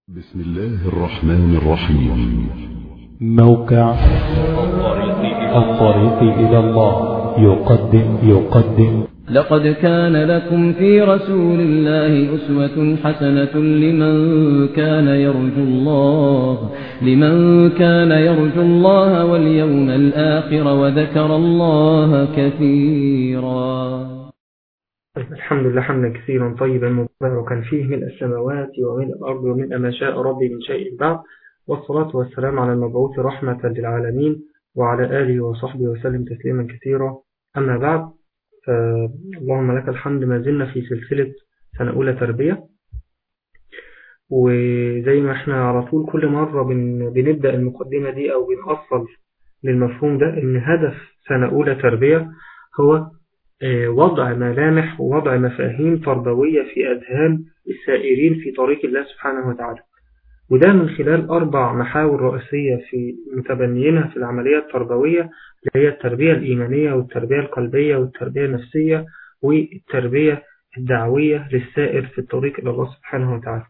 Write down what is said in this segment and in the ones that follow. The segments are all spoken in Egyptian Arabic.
بسم الله الرحمن الرحيم موقع الطريق إلى الله يقدم يقدم لقد كان لكم في رسول الله أسوة حسنة لمن كان يرجو الله لمن كان يرجو الله واليوم الآخر وذكر الله كثيرا طيب الحمد لله حمدا كثيرا طيبا مباركا فيه من السماوات ومن الأرض ومن ما شاء ربي من شيء بعد والصلاة والسلام على المبعوث رحمة للعالمين وعلى آله وصحبه وسلم تسليما كثيرا أما بعد اللهم لك الحمد ما زلنا في سلسلة سنة أولى تربية وزي ما احنا على طول كل مرة بن بنبدأ المقدمة دي أو بنأصل للمفهوم ده إن هدف سنة أولى تربية هو وضع ملامح ووضع مفاهيم تربوية في أذهان السائرين في طريق الله سبحانه وتعالى وده من خلال أربع محاور رئيسية في متبنيينها في العملية التربوية اللي هي التربية الإيمانية والتربية القلبية والتربية النفسية والتربية الدعوية للسائر في الطريق إلى الله سبحانه وتعالى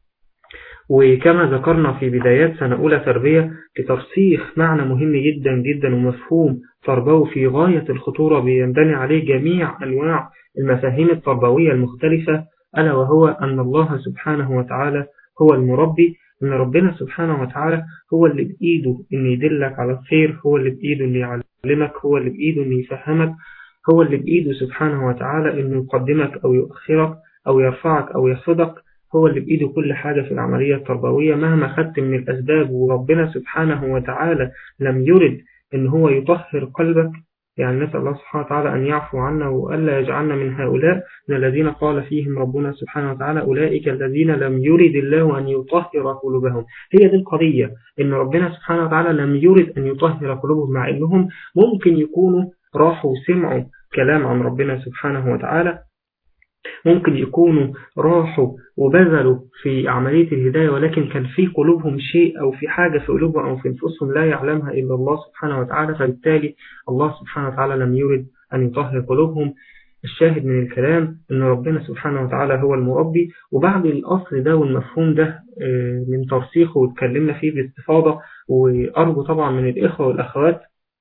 وكما ذكرنا في بدايات سنة أولى تربية لترسيخ معنى مهم جدا جدا ومفهوم تربوي في غاية الخطورة بينبني عليه جميع أنواع المفاهيم التربوية المختلفة ألا وهو أن الله سبحانه وتعالى هو المربي أن ربنا سبحانه وتعالى هو اللي بإيده أن يدلك على الخير هو اللي بإيده أن يعلمك هو اللي بإيده أن يفهمك هو اللي بإيده سبحانه وتعالى أن يقدمك أو يؤخرك أو يرفعك أو يخفضك هو اللي بإيده كل حاجة في العملية التربوية مهما خدت من الأسباب وربنا سبحانه وتعالى لم يرد أن هو يطهر قلبك يعني نسأل الله سبحانه وتعالى أن يعفو عنا وألا يجعلنا من هؤلاء من الذين قال فيهم ربنا سبحانه وتعالى أولئك الذين لم يرد الله أن يطهر قلوبهم هي دي القضية أن ربنا سبحانه وتعالى لم يرد أن يطهر قلوبهم مع أنهم ممكن يكونوا راحوا سمعوا كلام عن ربنا سبحانه وتعالى ممكن يكونوا راحوا وبذلوا في عملية الهداية ولكن كان في قلوبهم شيء أو في حاجة في قلوبهم أو في نفوسهم لا يعلمها إلا الله سبحانه وتعالى فبالتالي الله سبحانه وتعالى لم يرد أن يطهر قلوبهم الشاهد من الكلام أن ربنا سبحانه وتعالى هو المربي وبعد الأصل ده والمفهوم ده من ترسيخه واتكلمنا فيه باستفاضة وأرجو طبعا من الإخوة والأخوات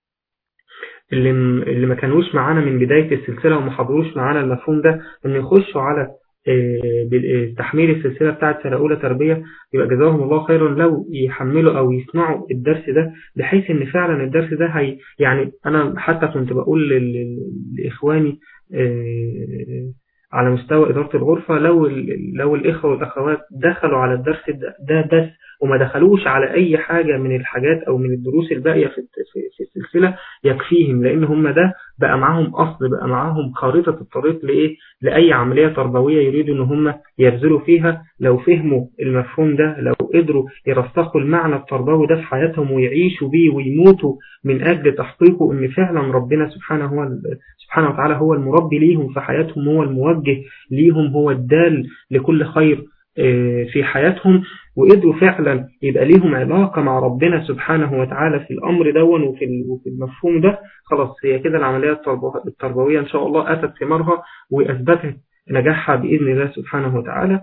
اللي اللي ما كانوش معانا من بداية السلسلة وما حضروش معانا المفهوم ده ان يخشوا على تحميل السلسلة بتاعت سنة أولى تربية يبقى جزاهم الله خيرا لو يحملوا أو يسمعوا الدرس ده بحيث ان فعلا الدرس ده هي يعني أنا حتى كنت بقول لإخواني على مستوى إدارة الغرفة لو لو الإخوة والأخوات دخلوا على الدرس ده بس وما دخلوش على أي حاجة من الحاجات أو من الدروس الباقية في في السلسلة يكفيهم لأن هم ده بقى معاهم أصل بقى معاهم خارطة الطريق لإيه لأي عملية تربوية يريدوا إن هم يبذلوا فيها لو فهموا المفهوم ده لو قدروا يرسخوا المعنى التربوي ده في حياتهم ويعيشوا بيه ويموتوا من أجل تحقيقه إن فعلا ربنا سبحانه هو سبحانه وتعالى هو المربي ليهم في حياتهم هو الموجه ليهم هو الدال لكل خير في حياتهم وقدروا فعلا يبقى ليهم علاقة مع ربنا سبحانه وتعالى في الأمر دون وفي المفهوم ده خلاص هي كده العملية التربوية إن شاء الله أتت ثمارها وأثبتت نجاحها بإذن الله سبحانه وتعالى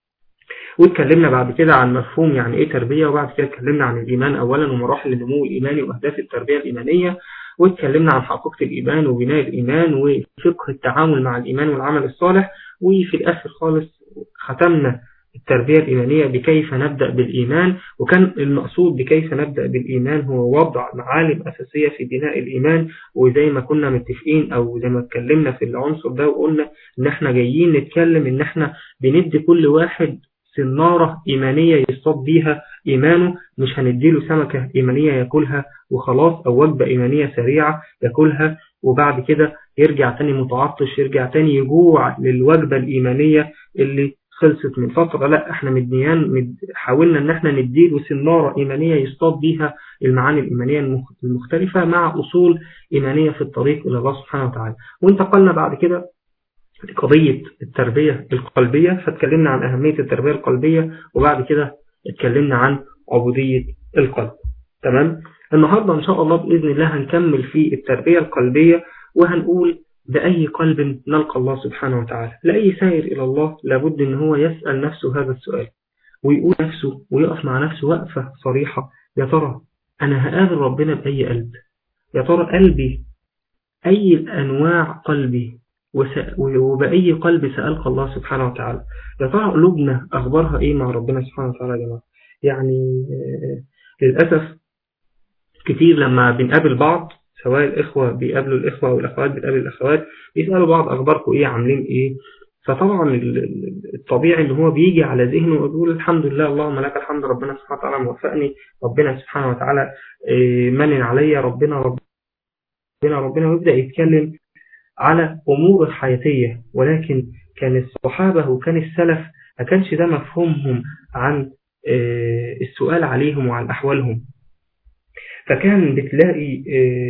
واتكلمنا بعد كده عن مفهوم يعني ايه تربية وبعد كده اتكلمنا عن الإيمان أولا ومراحل النمو الإيماني وأهداف التربية الإيمانية واتكلمنا عن حقيقة الإيمان وبناء الإيمان وفقه التعامل مع الإيمان والعمل الصالح وفي الآخر خالص ختمنا التربية الإيمانية بكيف نبدأ بالإيمان وكان المقصود بكيف نبدأ بالإيمان هو وضع معالم أساسية في بناء الإيمان وزي ما كنا متفقين أو زي ما اتكلمنا في العنصر ده وقلنا إن احنا جايين نتكلم إن احنا بندي كل واحد سنارة إيمانية يصطاد بيها إيمانه مش هنديله سمكة إيمانية يأكلها وخلاص أو وجبة إيمانية سريعة يأكلها وبعد كده يرجع تاني متعطش يرجع تاني يجوع للوجبة الإيمانية اللي خلصت من فترة لا احنا مدنيان مد حاولنا ان احنا نديله سنارة ايمانية يصطاد بيها المعاني الايمانية المختلفة مع اصول ايمانية في الطريق الى الله سبحانه وتعالى وانتقلنا بعد كده لقضية التربية القلبية فاتكلمنا عن اهمية التربية القلبية وبعد كده اتكلمنا عن عبودية القلب تمام النهاردة ان شاء الله بإذن الله هنكمل في التربية القلبية وهنقول بأي قلب نلقى الله سبحانه وتعالى لأي سائر إلى الله لابد أن هو يسأل نفسه هذا السؤال ويقول نفسه ويقف مع نفسه وقفة صريحة يا ترى أنا هقابل ربنا بأي قلب يا ترى قلبي أي أنواع قلبي وبأي قلب سألق الله سبحانه وتعالى يا ترى قلوبنا أخبارها إيه مع ربنا سبحانه وتعالى يا جماعة يعني للأسف كتير لما بنقابل بعض سواء الإخوة بيقابلوا الإخوة والأخوات بتقابل الأخوات بيسألوا بعض أخباركم إيه عاملين إيه فطبعا الطبيعي ان هو بيجي على ذهنه ويقول الحمد لله اللهم لك الحمد ربنا سبحانه وتعالى موفقني ربنا سبحانه وتعالى منن عليا ربنا ربنا ربنا ويبدأ يتكلم على أمور حياتية ولكن كان الصحابة وكان السلف ما كانش ده مفهومهم عن السؤال عليهم وعن أحوالهم فكان بتلاقي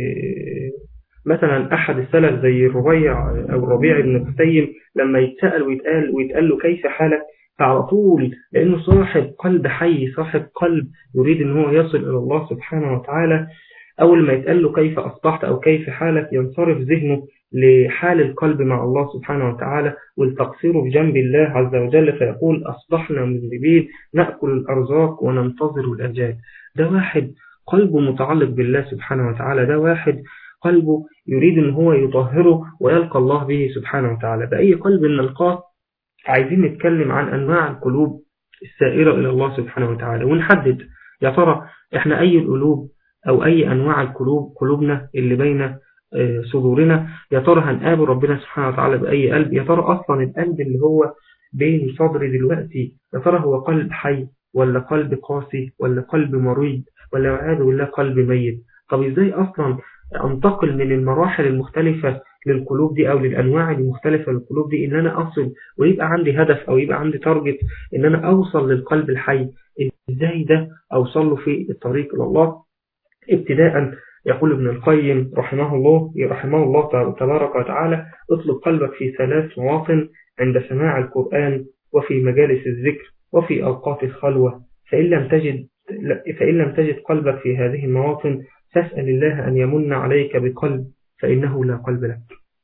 مثلا أحد السلف زي الربيع أو الربيع بن قسيم لما يتسأل ويتقال, ويتقال له كيف حالك فعلى طول لأنه صاحب قلب حي صاحب قلب يريد أن هو يصل إلى الله سبحانه وتعالى أول ما يتقال له كيف أصبحت أو كيف حالك ينصرف ذهنه لحال القلب مع الله سبحانه وتعالى والتقصير بجنب الله عز وجل فيقول أصبحنا مذنبين نأكل الأرزاق وننتظر الأجال ده واحد قلبه متعلق بالله سبحانه وتعالى ده واحد قلبه يريد أن هو يطهره ويلقى الله به سبحانه وتعالى بأي قلب نلقاه عايزين نتكلم عن أنواع القلوب السائرة إلى الله سبحانه وتعالى ونحدد يا ترى إحنا أي القلوب أو أي أنواع القلوب قلوبنا اللي بين صدورنا يا ترى هنقابل ربنا سبحانه وتعالى بأي قلب يا ترى أصلا القلب اللي هو بين صدري دلوقتي يا ترى هو قلب حي ولا قلب قاسي ولا قلب مريض ولا والعياذ بالله قلب ميت طب ازاي أصلا أنتقل من المراحل المختلفة للقلوب دي أو للأنواع المختلفة للقلوب دي إن أنا أصل ويبقى عندي هدف أو يبقى عندي تارجت إن أنا أوصل للقلب الحي إزاي ده أوصل له في الطريق إلى الله ابتداء يقول ابن القيم رحمه الله رحمه الله تبارك وتعالى اطلب قلبك في ثلاث مواطن عند سماع القرآن وفي مجالس الذكر وفي أوقات الخلوة فإن لم تجد فإن لم تجد قلبك في هذه المواطن فاسأل الله أن يمن عليك بقلب فإنه لا قلب لك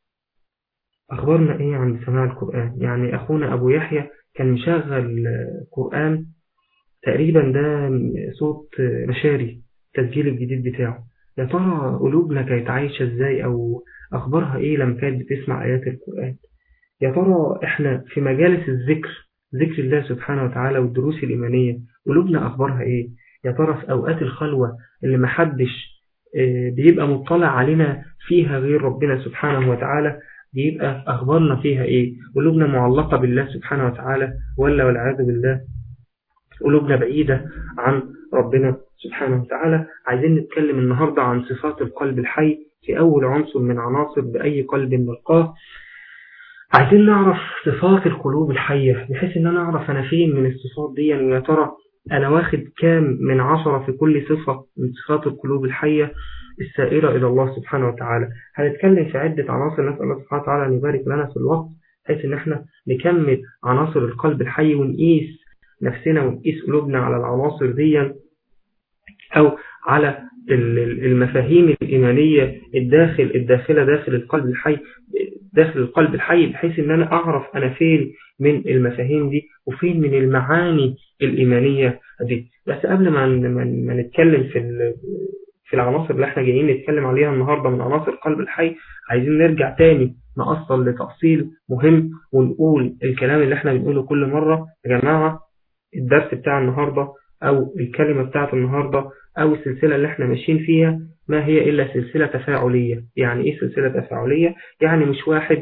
أخبرنا إيه عن سماع القرآن يعني أخونا أبو يحيى كان مشغل قرآن تقريبا ده صوت مشاري تسجيل الجديد بتاعه يا ترى قلوبنا كانت عايشة ازاي او اخبارها ايه لما كانت بتسمع ايات القرآن يا ترى احنا في مجالس الذكر ذكر الله سبحانه وتعالى والدروس الإيمانية قلوبنا اخبارها ايه يا ترى في اوقات الخلوة اللي محدش بيبقى مطلع علينا فيها غير ربنا سبحانه وتعالى بيبقى اخبارنا فيها ايه قلوبنا معلقة بالله سبحانه وتعالى ولا والعياذ بالله قلوبنا بعيدة عن ربنا سبحانه وتعالى عايزين نتكلم النهاردة عن صفات القلب الحي في أول عنصر من عناصر بأي قلب نلقاه عايزين نعرف صفات القلوب الحية بحيث ان انا اعرف انا فين من الصفات دي ويا ترى انا واخد كام من عشرة في كل صفة من صفات القلوب الحية السائرة الى الله سبحانه وتعالى هنتكلم في عدة عناصر نسأل الله سبحانه وتعالى ان يبارك لنا في الوقت بحيث ان احنا نكمل عناصر القلب الحي ونقيس نفسنا ونقيس قلوبنا على العناصر دي أو على المفاهيم الإيمانية الداخل الداخلة داخل القلب الحي داخل القلب الحي بحيث ان انا اعرف انا فين من المفاهيم دي وفين من المعاني الإيمانية دي بس قبل ما ما نتكلم في في العناصر اللي احنا جايين نتكلم عليها النهاردة من عناصر القلب الحي عايزين نرجع تاني نأصل لتأصيل مهم ونقول الكلام اللي احنا بنقوله كل مرة يا جماعة الدرس بتاع النهاردة أو الكلمة بتاعت النهاردة أو السلسلة اللي احنا ماشيين فيها ما هي إلا سلسلة تفاعلية يعني إيه سلسلة تفاعلية؟ يعني مش واحد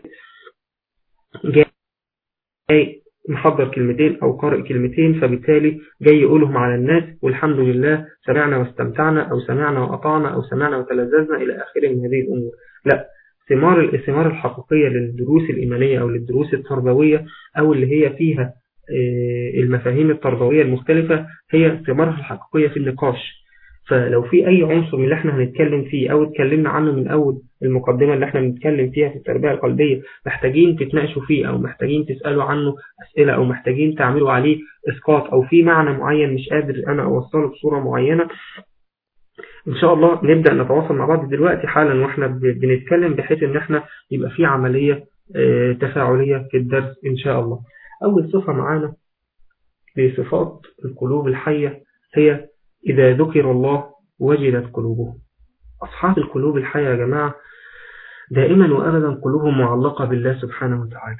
جاي محضر كلمتين أو قارئ كلمتين فبالتالي جاي يقولهم على الناس والحمد لله سمعنا واستمتعنا أو سمعنا وأطعنا أو سمعنا وتلذذنا إلى آخره من هذه الأمور لا ثمار الثمار الحقيقية للدروس الإيمانية أو للدروس التربوية أو اللي هي فيها المفاهيم التربوية المختلفة هي ثمارها الحقيقية في النقاش فلو في أي عنصر من اللي احنا هنتكلم فيه أو اتكلمنا عنه من أول المقدمة اللي احنا بنتكلم فيها في التربية القلبية محتاجين تتناقشوا فيه أو محتاجين تسألوا عنه أسئلة أو محتاجين تعملوا عليه إسقاط أو في معنى معين مش قادر أنا أوصله بصورة معينة إن شاء الله نبدأ نتواصل مع بعض دلوقتي حالا وإحنا بنتكلم بحيث إن احنا يبقى في عملية تفاعلية في الدرس إن شاء الله أول صفة معانا لصفات القلوب الحية هي إذا ذكر الله وجلت قلوبهم أصحاب القلوب الحية يا جماعة دائما وأبدا قلوبهم معلقة بالله سبحانه وتعالى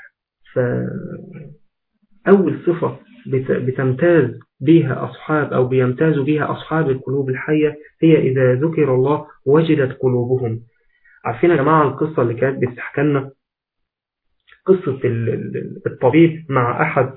فأول صفة بتمتاز بها أصحاب أو بيمتاز بها أصحاب القلوب الحية هي إذا ذكر الله وجدت قلوبهم عارفين يا جماعة القصة اللي كانت بتحكى لنا قصة الطبيب مع أحد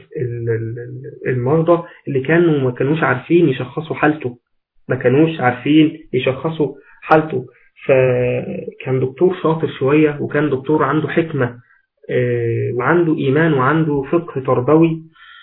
المرضى اللي كانوا ما كانوش عارفين يشخصوا حالته ما كانوش عارفين يشخصوا حالته فكان دكتور شاطر شوية وكان دكتور عنده حكمة وعنده إيمان وعنده فقه تربوي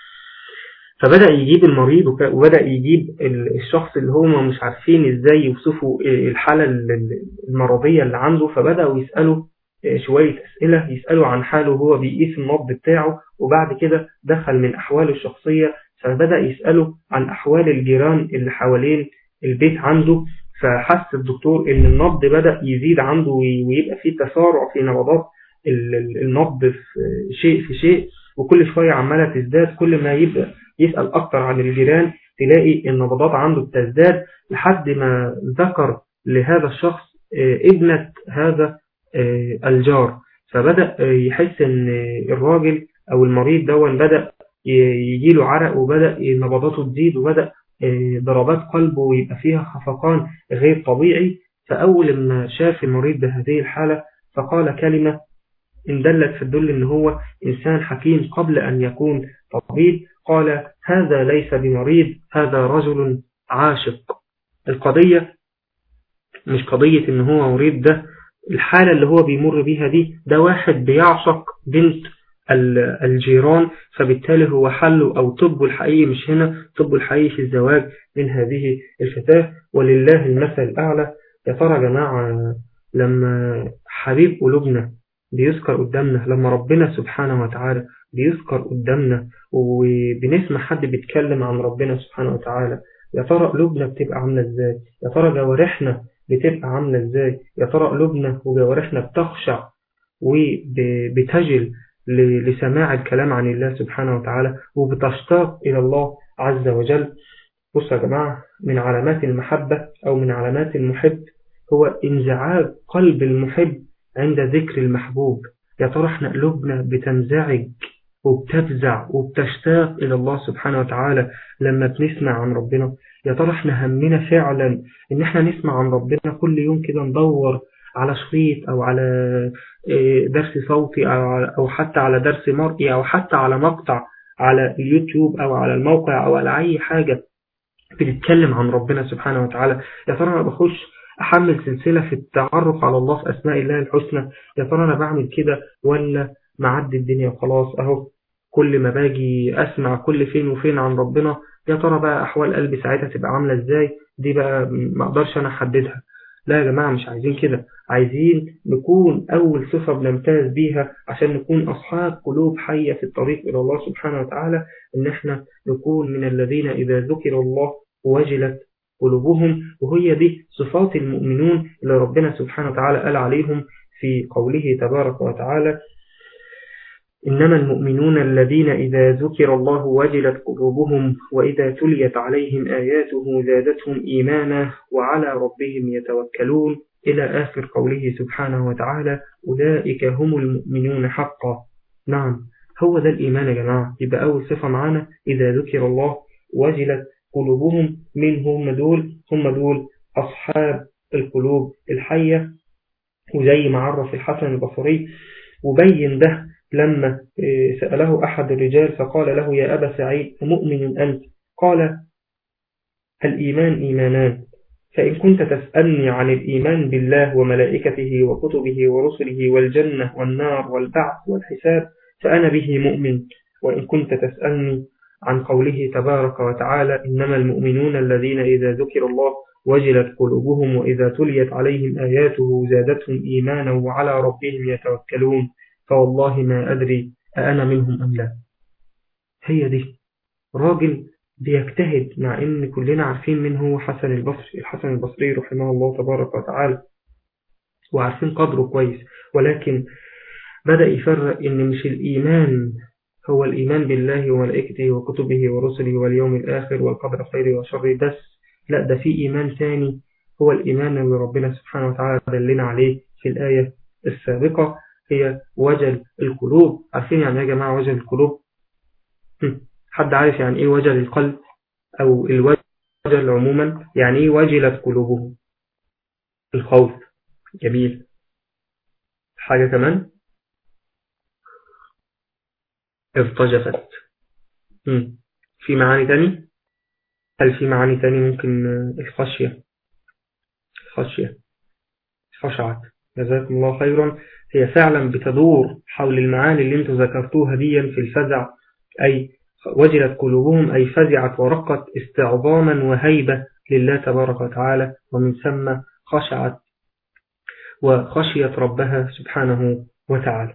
فبدأ يجيب المريض وبدأ يجيب الشخص اللي هم مش عارفين ازاي يوصفوا الحالة المرضية اللي عنده فبدأوا يسألوا شوية أسئلة يسألوا عن حاله وهو بيقيس النبض بتاعه وبعد كده دخل من أحواله الشخصية فبدأ يسأله عن أحوال الجيران اللي حوالين البيت عنده فحس الدكتور ان النبض بدأ يزيد عنده ويبقى فيه تسارع في نبضات النبض في شيء في شيء وكل شوية عمالة تزداد كل ما يبقى يسأل أكتر عن الجيران تلاقي النبضات عنده بتزداد لحد ما ذكر لهذا الشخص ابنة هذا الجار فبدأ يحس ان الراجل او المريض دون بدأ يجيله عرق وبدأ نبضاته تزيد وبدأ ضربات قلبه يبقى فيها خفقان غير طبيعي فأول ما شاف المريض بهذه الحالة فقال كلمة إن دلت في الدل إن هو إنسان حكيم قبل أن يكون طبيب قال هذا ليس بمريض هذا رجل عاشق القضية مش قضية إن هو مريض ده الحالة اللي هو بيمر بيها دي ده واحد بيعشق بنت الجيران فبالتالي هو حله أو طبه الحقيقي مش هنا طبه الحقيقي في الزواج من هذه الفتاة ولله المثل الأعلى يا ترى يا جماعة لما حبيب قلوبنا بيذكر قدامنا لما ربنا سبحانه وتعالى بيذكر قدامنا وبنسمع حد بيتكلم عن ربنا سبحانه وتعالى يا ترى قلوبنا بتبقى عاملة ازاي يا ترى جوارحنا بتبقى عاملة ازاي يا ترى قلوبنا وجوارحنا بتخشع وبتجل لسماع الكلام عن الله سبحانه وتعالى وبتشتاق إلى الله عز وجل بصوا يا جماعة من علامات المحبة أو من علامات المحب هو انزعاج قلب المحب عند ذكر المحبوب يا ترى احنا قلوبنا بتنزعج وبتفزع وبتشتاق إلى الله سبحانه وتعالى لما بنسمع عن ربنا يا ترى احنا همنا فعلا ان احنا نسمع عن ربنا كل يوم كده ندور على شريط او على درس صوتي او حتى على درس مرئي او حتى على مقطع على اليوتيوب او على الموقع او على اي حاجة بتتكلم عن ربنا سبحانه وتعالى يا ترى انا بخش احمل سلسلة في التعرف على الله في اسماء الله الحسنى يا ترى انا بعمل كده ولا معدي الدنيا خلاص اهو كل ما باجي اسمع كل فين وفين عن ربنا يا ترى بقى احوال قلبي ساعتها تبقى عاملة ازاي دي بقى ما اقدرش انا احددها لا يا جماعة مش عايزين كده عايزين نكون أول صفة بنمتاز بيها عشان نكون أصحاب قلوب حية في الطريق إلى الله سبحانه وتعالى إن احنا نكون من الذين إذا ذكر الله وجلت قلوبهم وهي دي صفات المؤمنون اللي ربنا سبحانه وتعالى قال عليهم في قوله تبارك وتعالى إنما المؤمنون الذين إذا ذكر الله وجلت قلوبهم وإذا تليت عليهم آياته زادتهم إيمانا وعلى ربهم يتوكلون إلى آخر قوله سبحانه وتعالى أولئك هم المؤمنون حقا نعم هو ده الإيمان يا جماعة يبقى أول صفة معانا إذا ذكر الله وجلت قلوبهم من هم دول هم دول أصحاب القلوب الحية وزي ما عرف الحسن البصري وبين ده لما سأله أحد الرجال فقال له يا أبا سعيد مؤمن أنت قال الإيمان إيمانان فإن كنت تسألني عن الإيمان بالله وملائكته وكتبه ورسله والجنة والنار والبعث والحساب فأنا به مؤمن وإن كنت تسألني عن قوله تبارك وتعالى إنما المؤمنون الذين إذا ذكر الله وجلت قلوبهم وإذا تليت عليهم آياته زادتهم إيمانا وعلى ربهم يتوكلون فوالله ما أدري أأنا منهم أم لا هي دي راجل بيجتهد مع إن كلنا عارفين من هو حسن البصري الحسن البصري رحمه الله تبارك وتعالى وعارفين قدره كويس ولكن بدأ يفرق إن مش الإيمان هو الإيمان بالله وملائكته وكتبه ورسله واليوم الآخر والقدر خير وشر بس لا ده في إيمان ثاني هو الإيمان اللي ربنا سبحانه وتعالى دلنا عليه في الآية السابقة هي وجل القلوب عارفين يعني يا جماعة وجل القلوب حد عارف يعني إيه وجل القلب أو الوجل عموما يعني إيه وجلت قلوبهم الخوف جميل حاجة كمان ارتجفت في معاني تاني هل في معاني تاني ممكن الخشية الخشية خشعت جزاكم الله خيرا هي فعلا بتدور حول المعاني اللي انتم ذكرتوها دي في الفزع أي وجلت قلوبهم أي فزعت ورقت استعظاما وهيبة لله تبارك وتعالى ومن ثم خشعت وخشيت ربها سبحانه وتعالى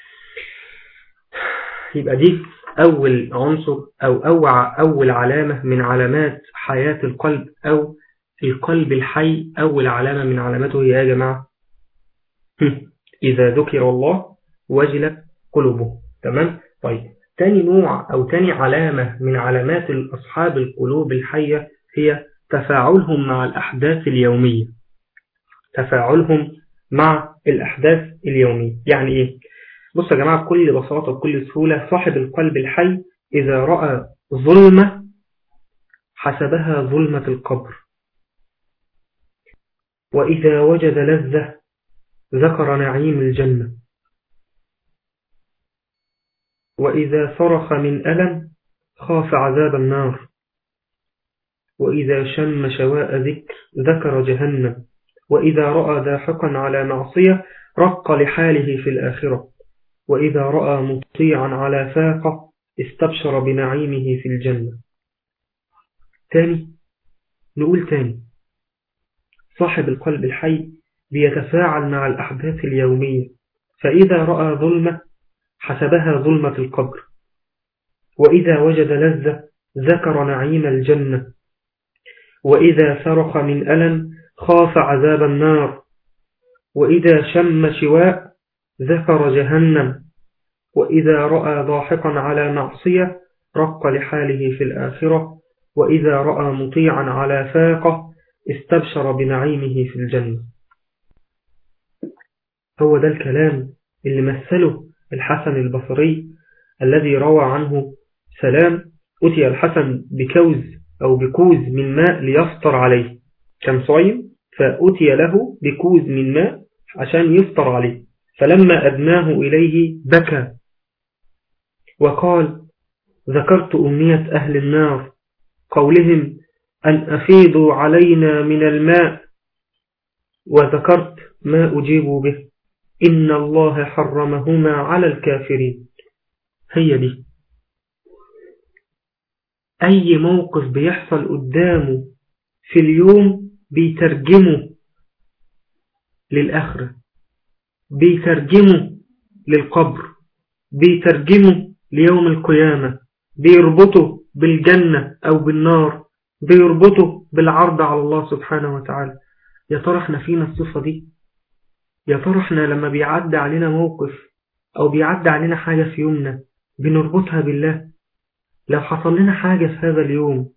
يبقى دي أول عنصر أو أوع أول علامة من علامات حياة القلب أو القلب الحي أول علامة من علاماته يا جماعة إذا ذكر الله وجلت قلوبه تمام طيب تاني نوع أو تاني علامة من علامات أصحاب القلوب الحية هي تفاعلهم مع الأحداث اليومية تفاعلهم مع الأحداث اليومية يعني إيه بصوا يا جماعة بكل بساطة وبكل سهولة صاحب القلب الحي إذا رأى ظلمة حسبها ظلمة القبر وإذا وجد لذة ذكر نعيم الجنة وإذا صرخ من ألم خاف عذاب النار وإذا شم شواء ذكر ذكر جهنم وإذا رأى لاحقا على معصية رق لحاله في الآخرة وإذا رأى مطيعا على فاقة استبشر بنعيمه في الجنة تاني نقول تاني صاحب القلب الحي بيتفاعل مع الأحداث اليومية فإذا رأى ظلمة حسبها ظلمة القبر وإذا وجد لذة ذكر نعيم الجنة وإذا صرخ من ألم خاف عذاب النار وإذا شم شواء ذكر جهنم وإذا رأى ضاحكا على معصية رق لحاله في الآخرة وإذا رأى مطيعا على فاقة استبشر بنعيمه في الجنة هو ده الكلام اللي مثله الحسن البصري الذي روى عنه سلام أتي الحسن بكوز أو بكوز من ماء ليفطر عليه كان صايم فأتي له بكوز من ماء عشان يفطر عليه فلما أدناه إليه بكى وقال ذكرت أمنية أهل النار قولهم أن أفيضوا علينا من الماء وذكرت ما أجيب به إن الله حرمهما على الكافرين هي دي أي موقف بيحصل قدامه في اليوم بيترجمه للآخرة بيترجمه للقبر بيترجمه ليوم القيامة بيربطه بالجنة أو بالنار بيربطه بالعرض على الله سبحانه وتعالى يا ترى احنا فينا الصفة دي يا ترى احنا لما بيعدى علينا موقف أو بيعدى علينا حاجة في يومنا بنربطها بالله لو حصل لنا حاجة في هذا اليوم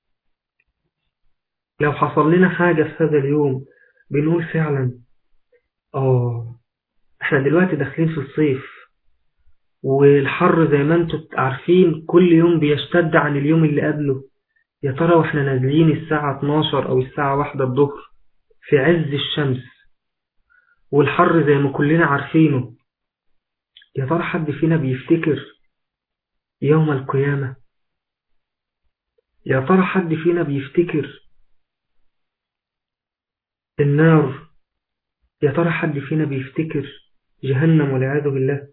لو حصل لنا حاجة في هذا اليوم بنقول فعلا آه احنا دلوقتي داخلين في الصيف والحر زي ما انتم عارفين كل يوم بيشتد عن اليوم اللي قبله يا ترى واحنا نازلين الساعة 12 او الساعة واحدة الظهر في عز الشمس والحر زي ما كلنا عارفينه يا ترى حد فينا بيفتكر يوم القيامة يا ترى حد فينا بيفتكر النار يا ترى حد فينا بيفتكر جهنم والعياذ بالله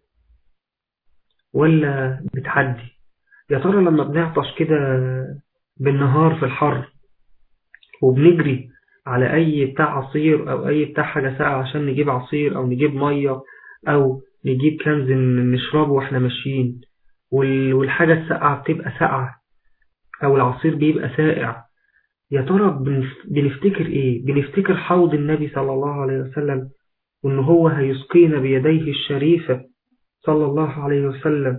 ولا بتعدي يا ترى لما بنعطش كده بالنهار في الحر وبنجري على أي بتاع عصير أو أي بتاع حاجة ساقعة عشان نجيب عصير أو نجيب مية أو نجيب كنز نشربه وإحنا ماشيين والحاجة الساقعة بتبقى ساقعة أو العصير بيبقى سائع يا ترى بنفتكر إيه بنفتكر حوض النبي صلى الله عليه وسلم وإن هو هيسقينا بيديه الشريفة صلى الله عليه وسلم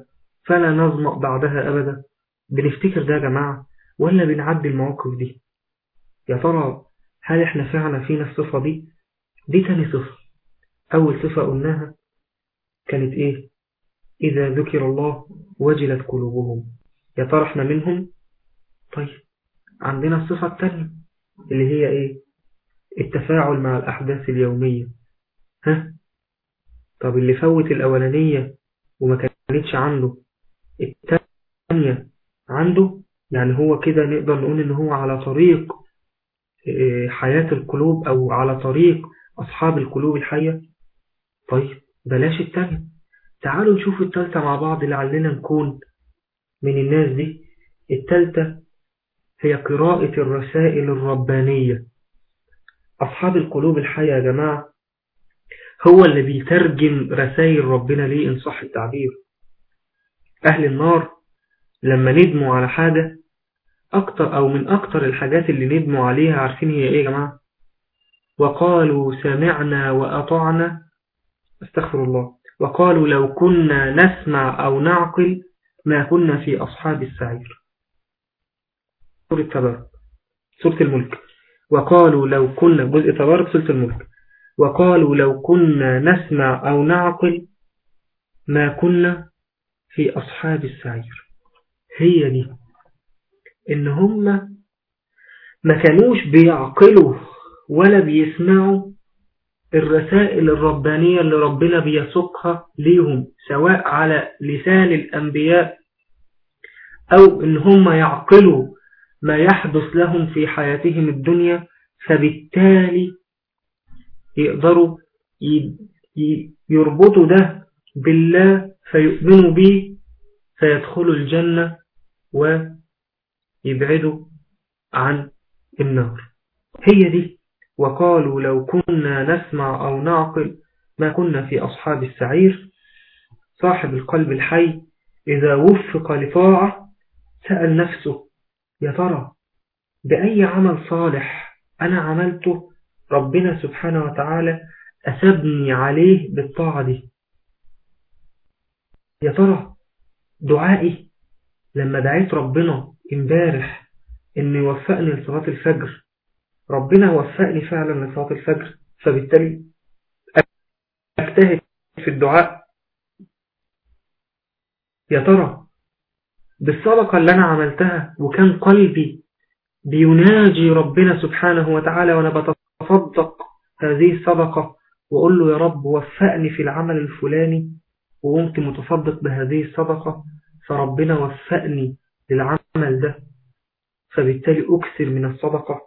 فلا نظمأ بعدها أبدا بنفتكر ده يا جماعة ولا بنعدي المواقف دي يا ترى هل احنا فعلا فينا الصفة دي دي تاني صفة أول صفة قلناها كانت إيه إذا ذكر الله وجلت قلوبهم يا ترى احنا منهم طيب عندنا الصفة التانية اللي هي إيه التفاعل مع الأحداث اليومية ها طب اللي فوت الأولانية وما كانتش عنده التانية عنده يعني هو كده نقدر نقول إن هو على طريق حياة القلوب أو على طريق أصحاب القلوب الحية طيب بلاش التانية تعالوا نشوف التالتة مع بعض لعلنا نكون من الناس دي التالتة هي قراءة الرسائل الربانية أصحاب القلوب الحية يا جماعة هو اللي بيترجم رسائل ربنا ليه إن صح التعبير أهل النار لما ندموا على حاجة أكتر أو من أكتر الحاجات اللي ندموا عليها عارفين هي إيه يا جماعة وقالوا سمعنا وأطعنا استغفر الله وقالوا لو كنا نسمع أو نعقل ما كنا في أصحاب السعير سورة تبارك سورة الملك وقالوا لو كنا جزء تبارك سورة الملك وقالوا لو كنا نسمع أو نعقل ما كنا في أصحاب السعير هي دي إن هم ما كانوش بيعقلوا ولا بيسمعوا الرسائل الربانية اللي ربنا بيسوقها ليهم سواء على لسان الأنبياء أو إن هم يعقلوا ما يحدث لهم في حياتهم الدنيا فبالتالي يقدروا يربطوا ده بالله فيؤمنوا به فيدخلوا الجنة ويبعدوا عن النار هي دي وقالوا لو كنا نسمع أو نعقل ما كنا في أصحاب السعير صاحب القلب الحي إذا وفق لطاعة سأل نفسه يا ترى بأي عمل صالح أنا عملته ربنا سبحانه وتعالى أسبني عليه بالطاعة دي يا ترى دعائي لما دعيت ربنا امبارح إنه يوفقني لصلاة الفجر ربنا وفقني فعلا لصلاة الفجر فبالتالي أجتهد في الدعاء يا ترى بالصدقة اللي أنا عملتها وكان قلبي بيناجي ربنا سبحانه وتعالى وأنا بتصدق هذه الصدقة وأقول له يا رب وفقني في العمل الفلاني وقمت متصدق بهذه الصدقة فربنا وفقني للعمل ده فبالتالي أكثر من الصدقة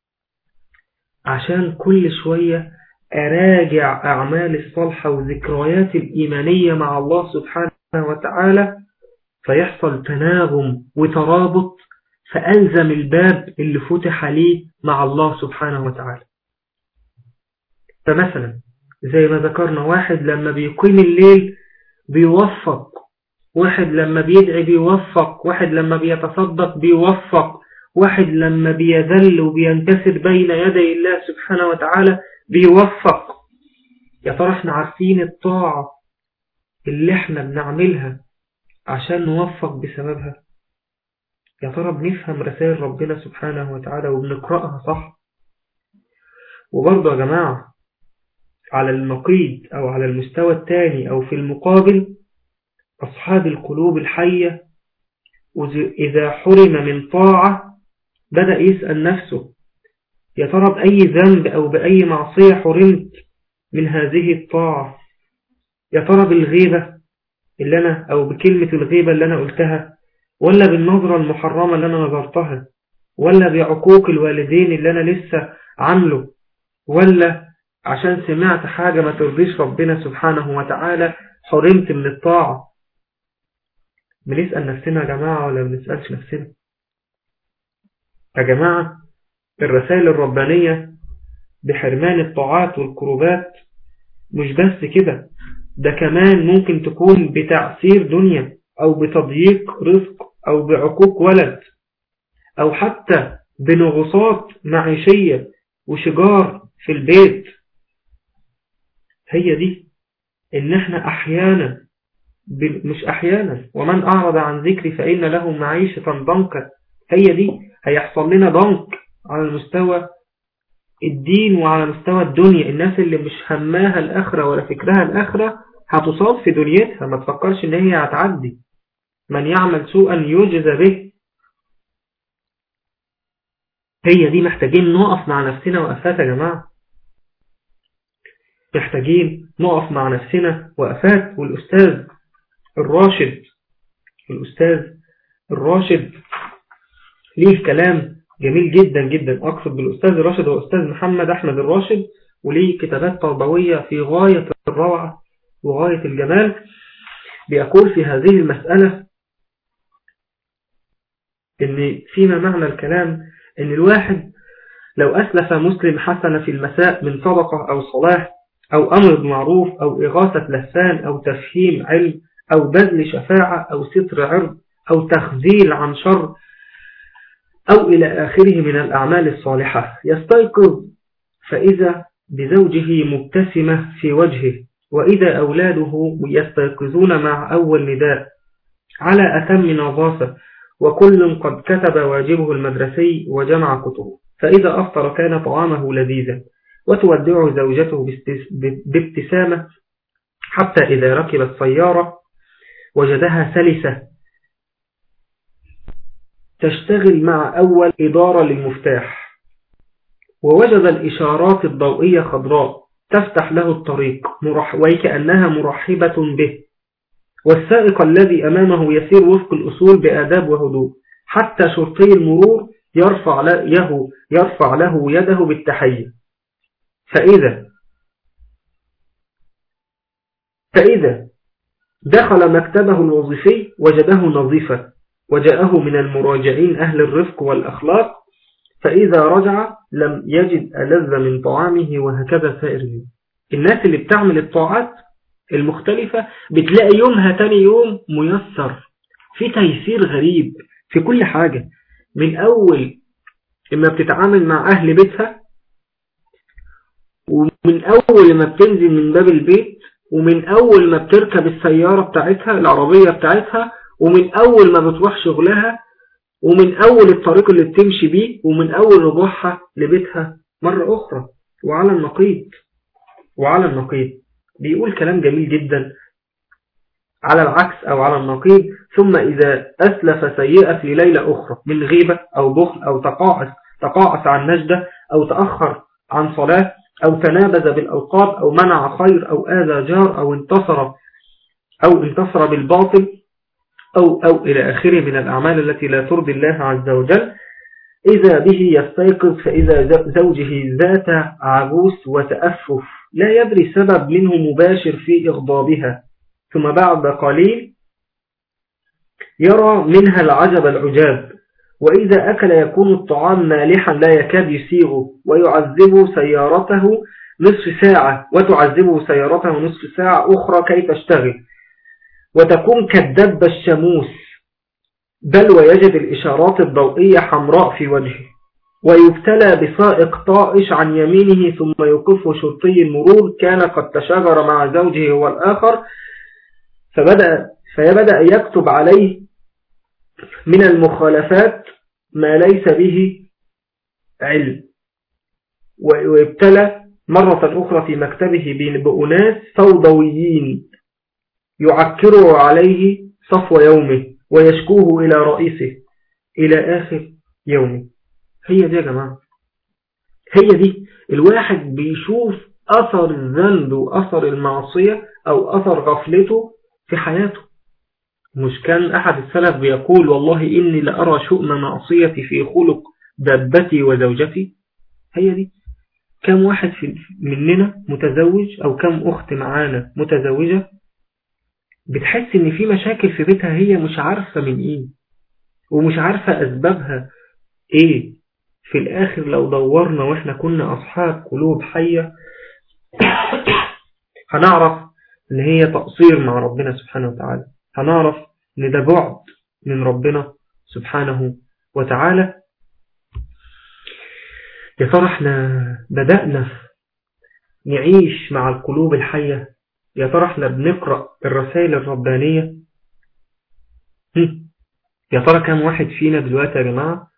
عشان كل شوية أراجع أعمال الصالحة وذكريات الإيمانية مع الله سبحانه وتعالى فيحصل تناغم وترابط فألزم الباب اللي فتح ليه مع الله سبحانه وتعالى فمثلا زي ما ذكرنا واحد لما بيقيم الليل بيوفق واحد لما بيدعي بيوفق واحد لما بيتصدق بيوفق واحد لما بيذل وبينكسر بين يدي الله سبحانه وتعالى بيوفق يا ترى احنا عارفين الطاعة اللي احنا بنعملها عشان نوفق بسببها يا ترى بنفهم رسائل ربنا سبحانه وتعالى وبنقرأها صح وبرضه يا جماعة على النقيض أو على المستوى الثاني أو في المقابل أصحاب القلوب الحية إذا حرم من طاعة بدأ يسأل نفسه يا ترى بأي ذنب أو بأي معصية حرمت من هذه الطاعة يا ترى بالغيبة اللي أنا أو بكلمة الغيبة اللي أنا قلتها ولا بالنظرة المحرمة اللي أنا نظرتها ولا بعقوق الوالدين اللي أنا لسه عامله ولا عشان سمعت حاجة ما ترضيش ربنا سبحانه وتعالى حرمت من الطاعة بنسأل نفسنا يا جماعة ولا بنسألش نفسنا يا جماعة الرسائل الربانية بحرمان الطاعات والقربات مش بس كده ده كمان ممكن تكون بتعسير دنيا أو بتضييق رزق أو بعقوق ولد أو حتى بنغصات معيشية وشجار في البيت هي دي إن احنا أحيانا مش أحيانا ومن أعرض عن ذكري فإن له معيشة ضنكا هي دي هيحصل لنا ضنك على المستوى الدين وعلى مستوى الدنيا الناس اللي مش هماها الآخرة ولا فكرها الآخرة هتصاب في دنيتها ما تفكرش ان هي هتعدي من يعمل سوءا يجزى به هي دي محتاجين نقف مع نفسنا وقفات يا جماعة محتاجين نقف مع نفسنا وقفات والأستاذ الراشد الأستاذ الراشد ليه كلام جميل جدا جدا أقصد بالأستاذ الراشد هو أستاذ محمد أحمد الراشد وليه كتابات تربوية في غاية الروعة وغاية الجمال بيقول في هذه المسألة إن فيما معنى الكلام إن الواحد لو أسلف مسلم حسنة في المساء من صدقة أو صلاة أو أمر بمعروف أو إغاثة لسان أو تفهيم علم أو بذل شفاعة أو ستر عرض أو تخذيل عن شر أو إلى آخره من الأعمال الصالحة يستيقظ فإذا بزوجه مبتسمة في وجهه وإذا أولاده يستيقظون مع أول نداء على أتم نظافة وكل قد كتب واجبه المدرسي وجمع كتبه فإذا أفطر كان طعامه لذيذا وتودع زوجته بابتسامة حتى إذا ركب السيارة وجدها سلسة تشتغل مع أول إدارة للمفتاح ووجد الإشارات الضوئية خضراء تفتح له الطريق وكأنها مرحبة به والسائق الذي أمامه يسير وفق الأصول بآداب وهدوء حتى شرطي المرور يرفع له, يرفع له يده بالتحية فإذا فإذا دخل مكتبه الوظيفي وجده نظيفا وجاءه من المراجعين أهل الرفق والأخلاق فإذا رجع لم يجد ألذ من طعامه وهكذا سائر اليوم الناس اللي بتعمل الطاعات المختلفة بتلاقي يومها تاني يوم ميسر في تيسير غريب في كل حاجة من أول إما بتتعامل مع أهل بيتها ومن أول ما بتنزل من باب البيت ومن أول ما بتركب السيارة بتاعتها العربية بتاعتها ومن أول ما بتروح شغلها ومن أول الطريق اللي بتمشي بيه ومن أول رجوعها لبيتها مرة أخرى وعلى النقيض وعلى النقيض بيقول كلام جميل جدا على العكس أو على النقيض ثم إذا أسلف سيئة في ليلة أخرى من غيبة أو بخل أو تقاعس تقاعس عن نجدة أو تأخر عن صلاة أو تنابز بالألقاب أو منع خير أو آذى جار أو انتصر أو انتصر بالباطل أو, أو إلى آخره من الأعمال التي لا ترضي الله عز وجل إذا به يستيقظ فإذا زوجه ذات عبوس وتأفف لا يدري سبب منه مباشر في إغضابها ثم بعد قليل يرى منها العجب العجاب وإذا أكل يكون الطعام مالحا لا يكاد يسيغه ويعذبه سيارته نصف ساعة وتعذبه سيارته نصف ساعة أخرى كي تشتغل وتكون كالدب الشموس بل ويجد الإشارات الضوئية حمراء في وجهه ويبتلى بسائق طائش عن يمينه ثم يوقفه شرطي المرور كان قد تشاجر مع زوجه هو الآخر فبدأ فيبدأ يكتب عليه من المخالفات ما ليس به علم ويبتلى مرة أخرى في مكتبه بأناس فوضويين يعكره عليه صفو يومه ويشكوه إلى رئيسه إلى آخر يومه هي دي يا جماعة هي دي الواحد بيشوف أثر الذنب وأثر المعصية أو أثر غفلته في حياته مش كان أحد السلف بيقول والله إني لأرى شؤم معصيتي في خلق دبتي وزوجتي هي دي كم واحد مننا متزوج أو كم أخت معانا متزوجة بتحس ان في مشاكل في بيتها هي مش عارفة من ايه ومش عارفة اسبابها ايه في الاخر لو دورنا واحنا كنا اصحاب قلوب حية هنعرف ان هي تقصير مع ربنا سبحانه وتعالى هنعرف ان ده بعد من ربنا سبحانه وتعالى يا ترى احنا بدأنا نعيش مع القلوب الحية يا ترى احنا بنقرأ الرسائل الربانية هم؟ يا ترى كم واحد فينا دلوقتي يا جماعة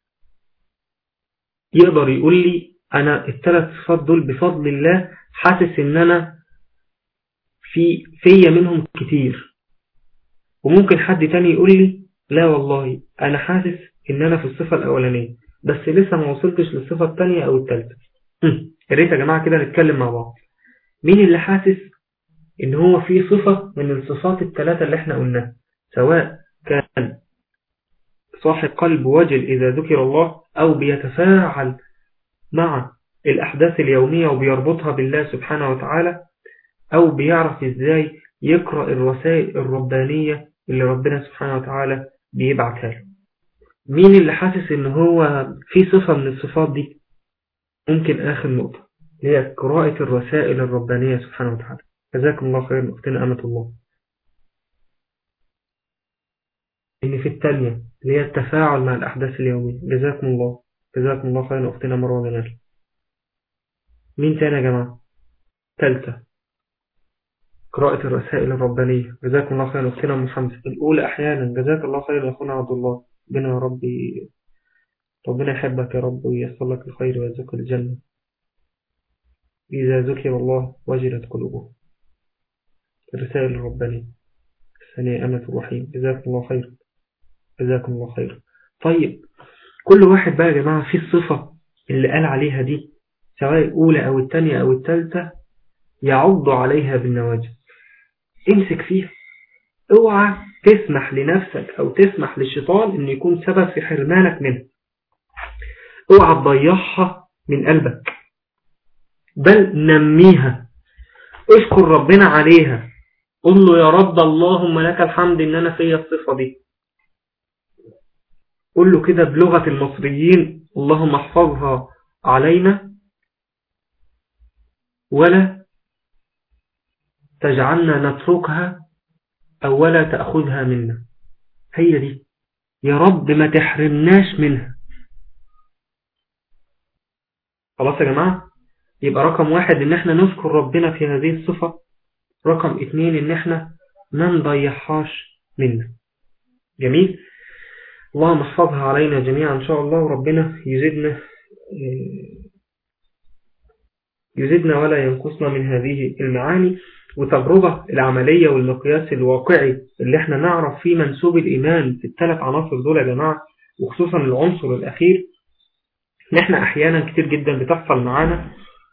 يقدر يقول لي انا الثلاث صفات دول بفضل الله حاسس ان انا في فيا منهم كتير وممكن حد تاني يقول لي لا والله انا حاسس ان انا في الصفة الاولانية بس لسه ما وصلتش للصفة التانية او التالتة يا ريت يا جماعة كده نتكلم مع بعض مين اللي حاسس ان هو في صفة من الصفات الثلاثة اللي احنا قلناها سواء كان صاحب قلب وجل إذا ذكر الله أو بيتفاعل مع الأحداث اليومية وبيربطها بالله سبحانه وتعالى أو بيعرف إزاي يقرأ الرسائل الربانية اللي ربنا سبحانه وتعالى بيبعتها له مين اللي حاسس ان هو في صفة من الصفات دي ممكن آخر نقطة هي قراءة الرسائل الربانية سبحانه وتعالى جزاكم الله خير أختنا أمة الله إن في الثانية اللي هي التفاعل مع الأحداث اليومية جزاكم الله جزاكم الله خير أختنا مروة جلال مين تاني يا جماعة ثالثة قراءة الرسائل الربانية جزاكم الله خير أختنا محمد الأولى أحيانا جزاك الله خير أخونا عبد الله ربنا يا ربي ربنا يحبك يا رب وييسر لك الخير ويرزقك الجنة إذا ذكر الله وجلت قلوبهم الرسائل الربانية الثانية أمة الرحيم جزاكم الله خير جزاكم الله خير طيب كل واحد بقى يا جماعة في الصفة اللي قال عليها دي سواء الأولى أو الثانية أو الثالثة يعض عليها بالنواجذ امسك فيها اوعى تسمح لنفسك أو تسمح للشيطان أن يكون سبب في حرمانك منها اوعى تضيعها من قلبك بل نميها اشكر ربنا عليها قل له يا رب اللهم لك الحمد ان انا فيا الصفة دي قل له كده بلغة المصريين اللهم احفظها علينا ولا تجعلنا نتركها أو ولا تأخذها منا هي دي يا رب ما تحرمناش منها خلاص يا جماعة يبقى رقم واحد ان احنا نذكر ربنا في هذه الصفة رقم اتنين ان احنا ما نضيحهاش منا جميل اللهم احفظها علينا جميعا ان شاء الله وربنا يزيدنا يزيدنا ولا ينقصنا من هذه المعاني وتجربة العملية والمقياس الواقعي اللي احنا نعرف فيه منسوب الإيمان في الثلاث عناصر دول يا جماعة وخصوصا العنصر الأخير ان احنا احيانا كتير جدا بتحصل معانا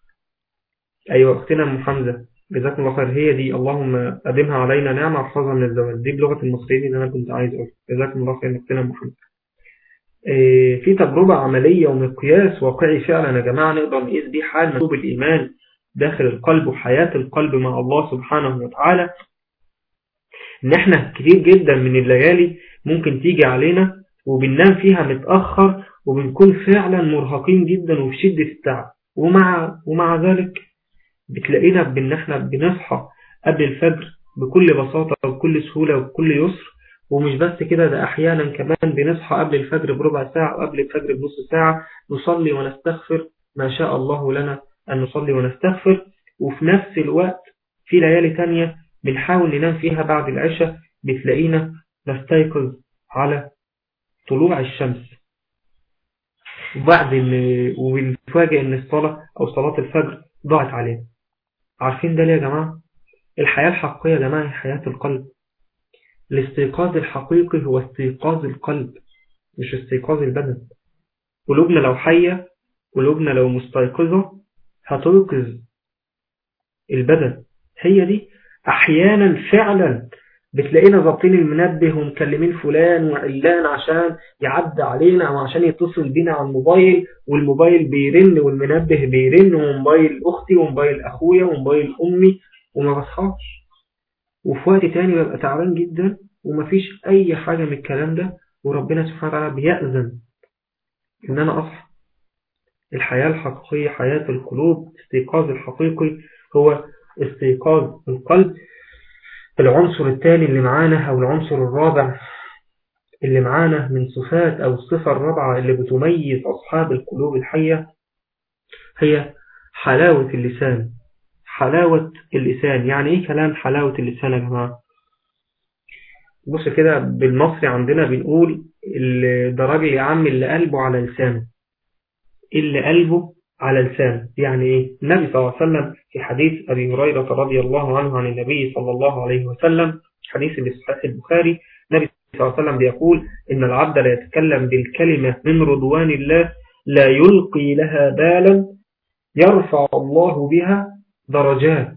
ايوه اختنا ام حمزة جزاكم الله خير هي دي اللهم ادمها علينا نعمة احفظها من الزواج دي بلغة المصريين اللي انا كنت عايز اقول جزاكم الله خير اختنا ام حمزة اه في تجربة عملية ومقياس واقعي فعلا يا جماعة نقدر نقيس بيه حال منسوب الإيمان داخل القلب وحياة القلب مع الله سبحانه وتعالى ان احنا كتير جدا من الليالي ممكن تيجي علينا وبننام فيها متأخر وبنكون فعلا مرهقين جدا وفي شدة التعب ومع, ومع ذلك بتلاقينا بان احنا بنصحى قبل الفجر بكل بساطة وبكل سهولة وبكل يسر ومش بس كده ده احيانا كمان بنصحى قبل الفجر بربع ساعة وقبل الفجر بنص ساعة نصلي ونستغفر ما شاء الله لنا أن نصلي ونستغفر وفي نفس الوقت في ليالي تانية بنحاول ننام فيها بعد العشاء بتلاقينا نستيقظ على طلوع الشمس وبعد وبنفاجئ ان الصلاة او صلاة الفجر ضاعت علينا عارفين ده ليه يا جماعة الحياة الحقيقية يا جماعة حياة القلب الاستيقاظ الحقيقي هو استيقاظ القلب مش استيقاظ البدن قلوبنا لو حية قلوبنا لو مستيقظة هتوقظ البدن هي دي احيانا فعلا بتلاقينا ضابطين المنبه ومكلمين فلان وعلان عشان يعدي علينا او عشان يتصل بينا على الموبايل والموبايل بيرن والمنبه بيرن وموبايل اختي وموبايل اخويا وموبايل امي وما بصحاش وفي وقت تاني ببقى تعبان جدا ومفيش اي حاجة من الكلام ده وربنا سبحانه وتعالى بيأذن ان انا اصحى الحياة الحقيقية حياة القلوب استيقاظ الحقيقي هو استيقاظ القلب العنصر الثاني اللي معانا أو العنصر الرابع اللي معانا من صفات أو الصفة الرابعة اللي بتميز أصحاب القلوب الحية هي حلاوة اللسان حلاوة اللسان يعني ايه كلام حلاوة اللسان يا جماعة بص كده بالمصري عندنا بنقول ده راجل يا عم اللي قلبه على لسانه اللي قلبه على لسانه يعني ايه النبي صلى الله عليه وسلم في حديث أبي هريرة رضي الله عنه عن النبي صلى الله عليه وسلم حديث اللي صحيح البخاري النبي صلى الله عليه وسلم بيقول إن العبد لا يتكلم بالكلمة من رضوان الله لا يلقي لها بالا يرفع الله بها درجات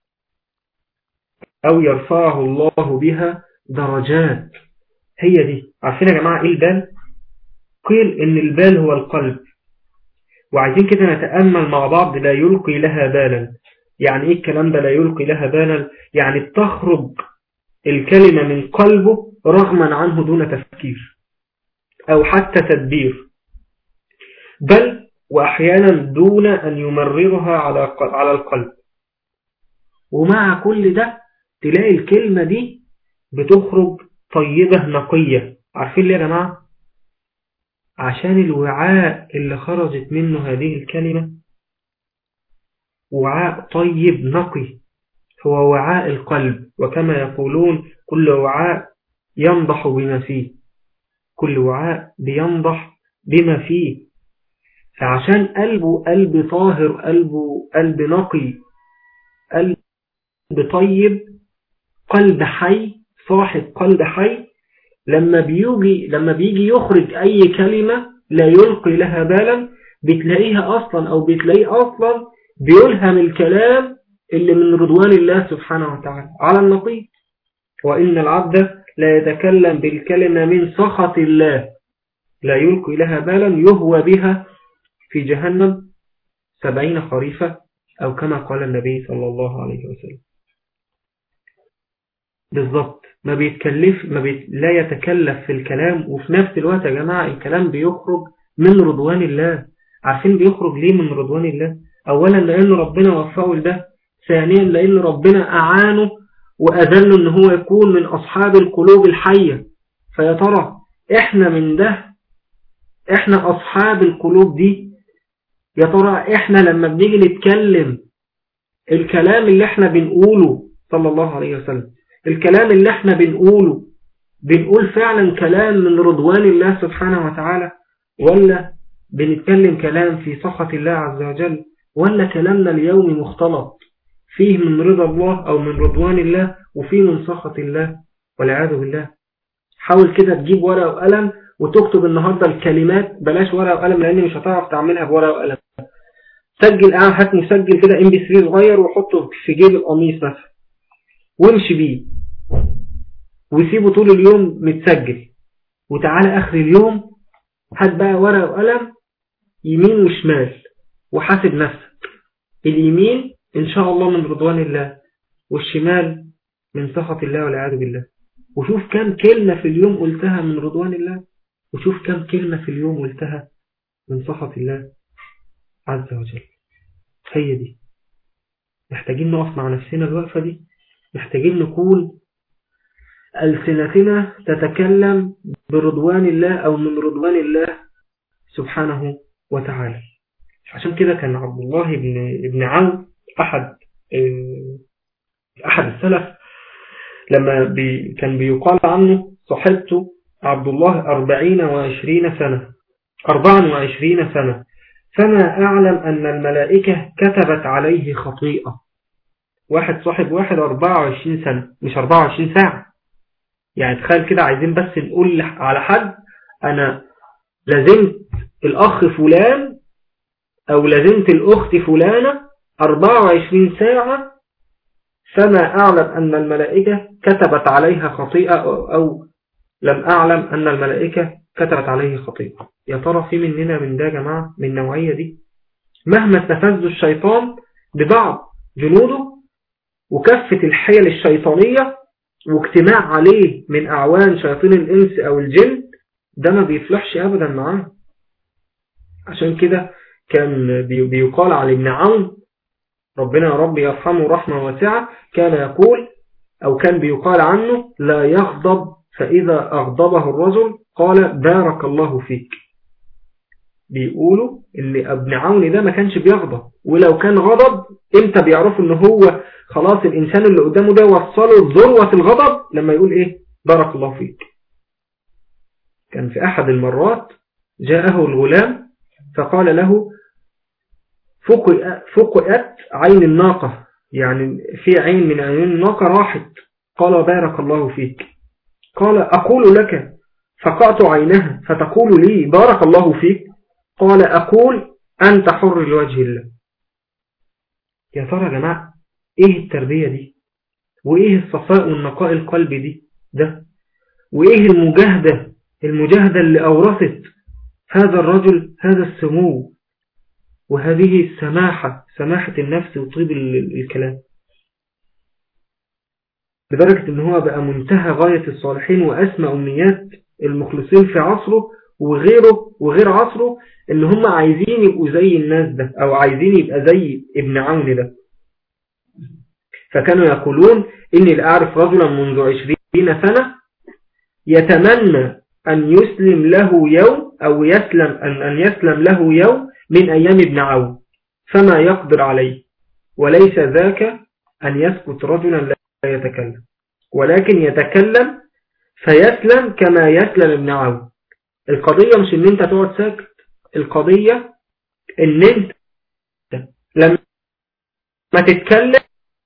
أو يرفعه الله بها درجات هي دي عارفين يا جماعة إيه البال قيل إن البال هو القلب وعايزين كده نتأمل مع بعض لا يلقي لها بالا يعني إيه الكلام ده لا يلقي لها بالا يعني تخرج الكلمة من قلبه رغما عنه دون تفكير أو حتى تدبير بل وأحيانا دون أن يمررها على على القلب ومع كل ده تلاقي الكلمة دي بتخرج طيبة نقية عارفين ليه يا جماعة عشان الوعاء اللي خرجت منه هذه الكلمة وعاء طيب نقي هو وعاء القلب وكما يقولون كل وعاء ينضح بما فيه كل وعاء بينضح بما فيه فعشان قلبه قلب طاهر قلبه قلب نقي قلب طيب قلب حي صاحب قلب حي لما بيجي لما بيجي يخرج أي كلمة لا يلقي لها بالا بتلاقيها أصلا أو بتلاقيه أصلا بيلهم الكلام اللي من رضوان الله سبحانه وتعالى على النقيض وإن العبد لا يتكلم بالكلمة من سخط الله لا يلقي لها بالا يهوى بها في جهنم سبعين خريفة أو كما قال النبي صلى الله عليه وسلم بالضبط ما بيتكلف ما بيت... لا يتكلف في الكلام وفي نفس الوقت يا جماعة الكلام بيخرج من رضوان الله عارفين بيخرج ليه من رضوان الله أولا لأن ربنا وفقه لده ثانيا لأن ربنا أعانه وأذله أن هو يكون من أصحاب القلوب الحية فيا ترى إحنا من ده إحنا أصحاب القلوب دي يا ترى إحنا لما بنيجي نتكلم الكلام اللي إحنا بنقوله صلى الله عليه وسلم الكلام اللي إحنا بنقوله بنقول فعلا كلام من رضوان الله سبحانه وتعالى ولا بنتكلم كلام في سخط الله عز وجل ولا كلامنا اليومي مختلط فيه من رضا الله أو من رضوان الله وفيه من سخط الله والعياذ بالله حاول كده تجيب ورقة وقلم وتكتب النهاردة الكلمات بلاش ورقة وقلم لأن مش هتعرف تعملها بورقة وقلم سجل اه هات مسجل كده ام بي 3 صغير وحطه في جيب القميص مثلا وامشي بيه وسيبه طول اليوم متسجل وتعالى اخر اليوم هات بقى ورقة وقلم يمين وشمال وحاسب نفسك اليمين إن شاء الله من رضوان الله والشمال من سخط الله والعياذ بالله وشوف كم كلمة في اليوم قلتها من رضوان الله وشوف كم كلمة في اليوم قلتها من سخط الله عز وجل هي دي محتاجين نقف مع نفسنا الوقفة دي محتاجين نكون ألسنتنا تتكلم برضوان الله أو من رضوان الله سبحانه وتعالى عشان كده كان عبد الله بن, بن عون أحد أحد السلف لما بي كان بيقال عنه صحبته عبد الله أربعين وعشرين سنة أربعا وعشرين سنة فما أعلم أن الملائكة كتبت عليه خطيئة واحد صاحب واحد أربعة وعشرين سنة مش أربعة وعشرين ساعة يعني تخيل كده عايزين بس نقول على حد أنا لازمت الأخ فلان أو لازمت الأخت فلانة 24 ساعة فما أعلم أن الملائكة كتبت عليها خطيئة أو لم أعلم أن الملائكة كتبت عليه خطيئة يا ترى في مننا من ده جماعة من النوعية دي مهما استفز الشيطان ببعض جنوده وكفة الحيل الشيطانية واجتماع عليه من أعوان شياطين الإنس أو الجن ده ما بيفلحش أبدا معاه عشان كده كان بيقال على ابن عون ربنا يا رب يرحمه رحمة واسعة كان يقول أو كان بيقال عنه لا يغضب فإذا أغضبه الرجل قال بارك الله فيك بيقولوا ان ابن عون ده ما كانش بيغضب ولو كان غضب امتى بيعرفوا ان هو خلاص الانسان اللي قدامه ده وصله ذروة الغضب لما يقول ايه بارك الله فيك كان في احد المرات جاءه الغلام فقال له فقئت عين الناقة يعني في عين من عيون الناقة راحت قال بارك الله فيك قال أقول لك فقعت عينها فتقول لي بارك الله فيك قال أقول أنت حر لوجه الله يا ترى يا جماعة إيه التربية دي وإيه الصفاء والنقاء القلب دي ده وإيه المجاهدة المجاهدة اللي أورثت هذا الرجل هذا السمو وهذه السماحة سماحة النفس وطيب الكلام لدرجة ان هو بقى منتهى غاية الصالحين وأسمى أمنيات المخلصين في عصره وغيره وغير عصره ان هم عايزين يبقوا زي الناس ده او عايزين يبقى زي ابن عون ده فكانوا يقولون اني لأعرف رجلا منذ عشرين سنة يتمنى أن يسلم له يوم أو يسلم أن, أن يسلم له يوم من أيام ابن عون فما يقدر عليه وليس ذاك أن يسكت رجلا لا يتكلم ولكن يتكلم فيسلم كما يسلم ابن عون القضية مش ان انت تقعد ساكت القضية ان انت لما ما تتكلم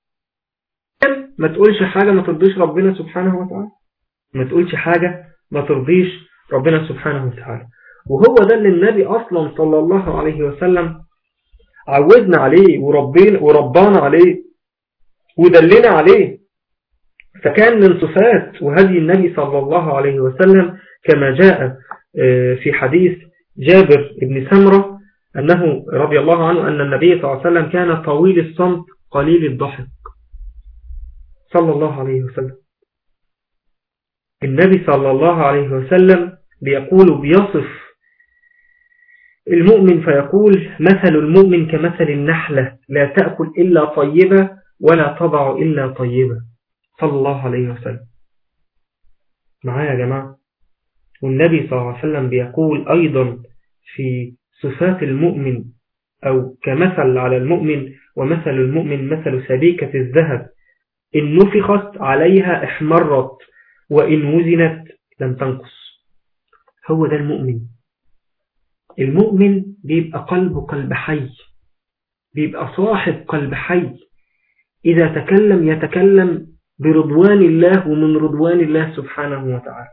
ما تقولش حاجة ما ترضيش ربنا سبحانه وتعالى ما تقولش حاجة ما ترضيش ربنا سبحانه وتعالى وهو ده اللي النبي أصلا صلى الله عليه وسلم عودنا عليه وربنا وربانا عليه ودلنا عليه فكان من صفات وهدي النبي صلى الله عليه وسلم كما جاء في حديث جابر بن سمرة أنه رضي الله عنه أن النبي صلى الله عليه وسلم كان طويل الصمت قليل الضحك صلى الله عليه وسلم النبي صلى الله عليه وسلم بيقول بيصف المؤمن فيقول مثل المؤمن كمثل النحلة لا تأكل إلا طيبة ولا تضع إلا طيبة صلى الله عليه وسلم معايا يا جماعة والنبي صلى الله عليه وسلم بيقول أيضا في صفات المؤمن أو كمثل على المؤمن ومثل المؤمن مثل سبيكة الذهب إن نفخت عليها احمرت وإن وزنت لم تنقص هو ده المؤمن المؤمن بيبقى قلبه قلب حي بيبقى صاحب قلب حي إذا تكلم يتكلم برضوان الله ومن رضوان الله سبحانه وتعالى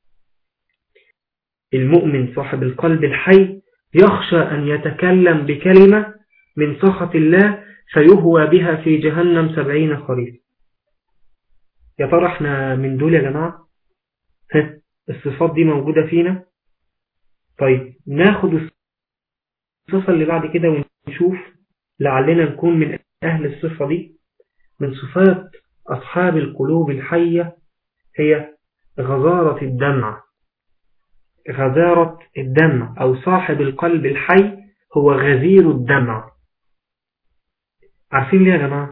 المؤمن صاحب القلب الحي يخشى أن يتكلم بكلمة من سخط الله فيهوى بها في جهنم سبعين خريف يا ترى احنا من دول يا جماعة ها الصفات دي موجودة فينا طيب ناخد الصفة اللي بعد كده ونشوف لعلنا نكون من أهل الصفة دي من صفات أصحاب القلوب الحية هي غزارة الدمع غزارة الدمع أو صاحب القلب الحي هو غزير الدمع عارفين ليه يا جماعة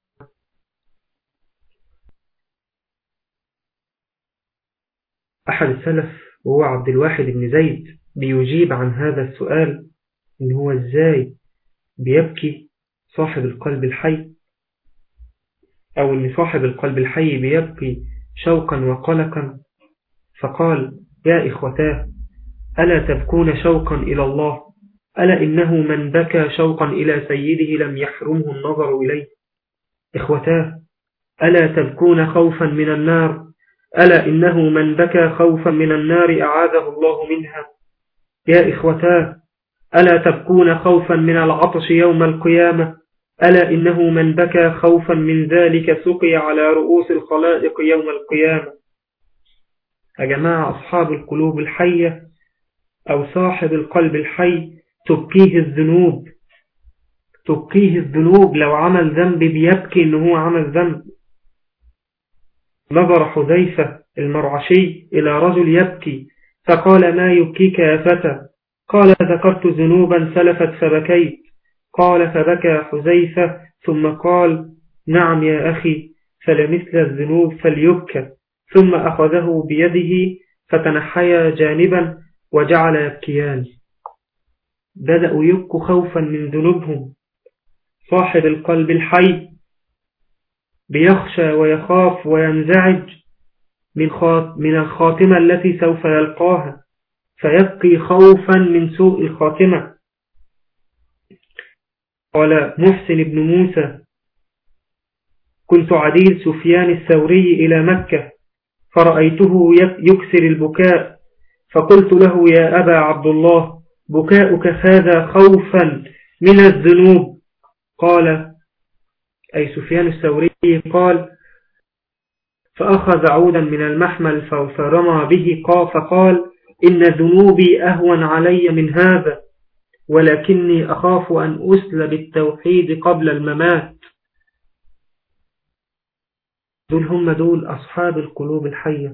أحد السلف وهو عبد الواحد بن زيد بيجيب عن هذا السؤال إن هو إزاي بيبكي صاحب القلب الحي أو إن صاحب القلب الحي بيبكي شوقا وقلقا فقال يا إخوتاه ألا تبكون شوقا إلى الله ألا إنه من بكى شوقا إلى سيده لم يحرمه النظر إليه إخوتاه ألا تبكون خوفا من النار ألا إنه من بكى خوفا من النار أعاذه الله منها يا إخوتاه ألا تبكون خوفا من العطش يوم القيامة ألا إنه من بكى خوفا من ذلك سقي على رؤوس الخلائق يوم القيامة يا جماعة أصحاب القلوب الحية أو صاحب القلب الحي تبكيه الذنوب تبكيه الذنوب لو عمل ذنب بيبكي إنه هو عمل ذنب نظر حذيفة المرعشي إلى رجل يبكي فقال ما يبكيك يا فتى قال ذكرت ذنوبا سلفت فبكيت قال فبكى حذيفة ثم قال نعم يا أخي فلمثل الذنوب فليبكى ثم أخذه بيده فتنحيا جانبا وجعل يبكيان بدأوا يبكوا خوفا من ذنوبهم صاحب القلب الحي بيخشى ويخاف وينزعج من من الخاتمة التي سوف يلقاها فيبقي خوفا من سوء الخاتمة قال محسن بن موسى كنت عديل سفيان الثوري إلى مكة فرأيته يكسر البكاء فقلت له يا أبا عبد الله بكاؤك هذا خوفا من الذنوب قال أي سفيان الثوري قال فأخذ عودا من المحمل فرمى به فقال إن ذنوبي أهون علي من هذا ولكني أخاف أن أسل بالتوحيد قبل الممات دول هم دول أصحاب القلوب الحية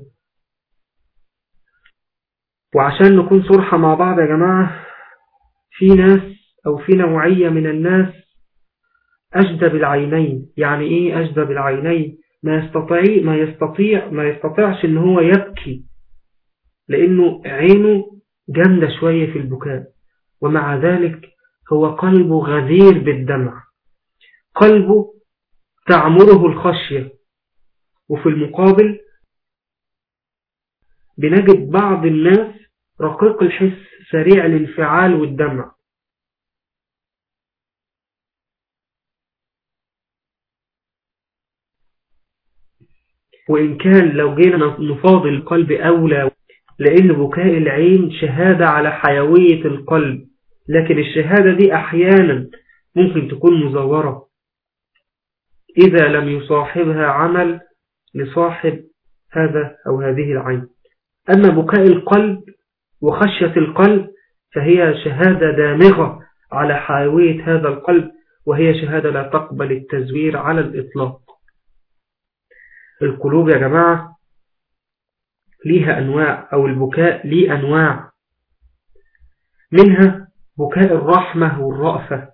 وعشان نكون صرحة مع بعض يا جماعة في ناس أو في نوعية من الناس أجدب العينين يعني إيه أجدب العينين ما يستطيع ما يستطيع ما يستطيعش إن هو يبكي لأنه عينه جامدة شوية في البكاء ومع ذلك هو قلبه غزير بالدمع قلبه تعمره الخشية وفي المقابل بنجد بعض الناس رقيق الحس سريع الانفعال والدمع وإن كان لو جينا نفاضل القلب أولى لأن بكاء العين شهادة على حيوية القلب لكن الشهادة دي أحيانا ممكن تكون مزورة إذا لم يصاحبها عمل لصاحب هذا أو هذه العين أما بكاء القلب وخشية القلب فهي شهادة دامغة على حيوية هذا القلب وهي شهادة لا تقبل التزوير على الإطلاق القلوب يا جماعة ليها أنواع أو البكاء ليه أنواع منها بكاء الرحمة والرأفة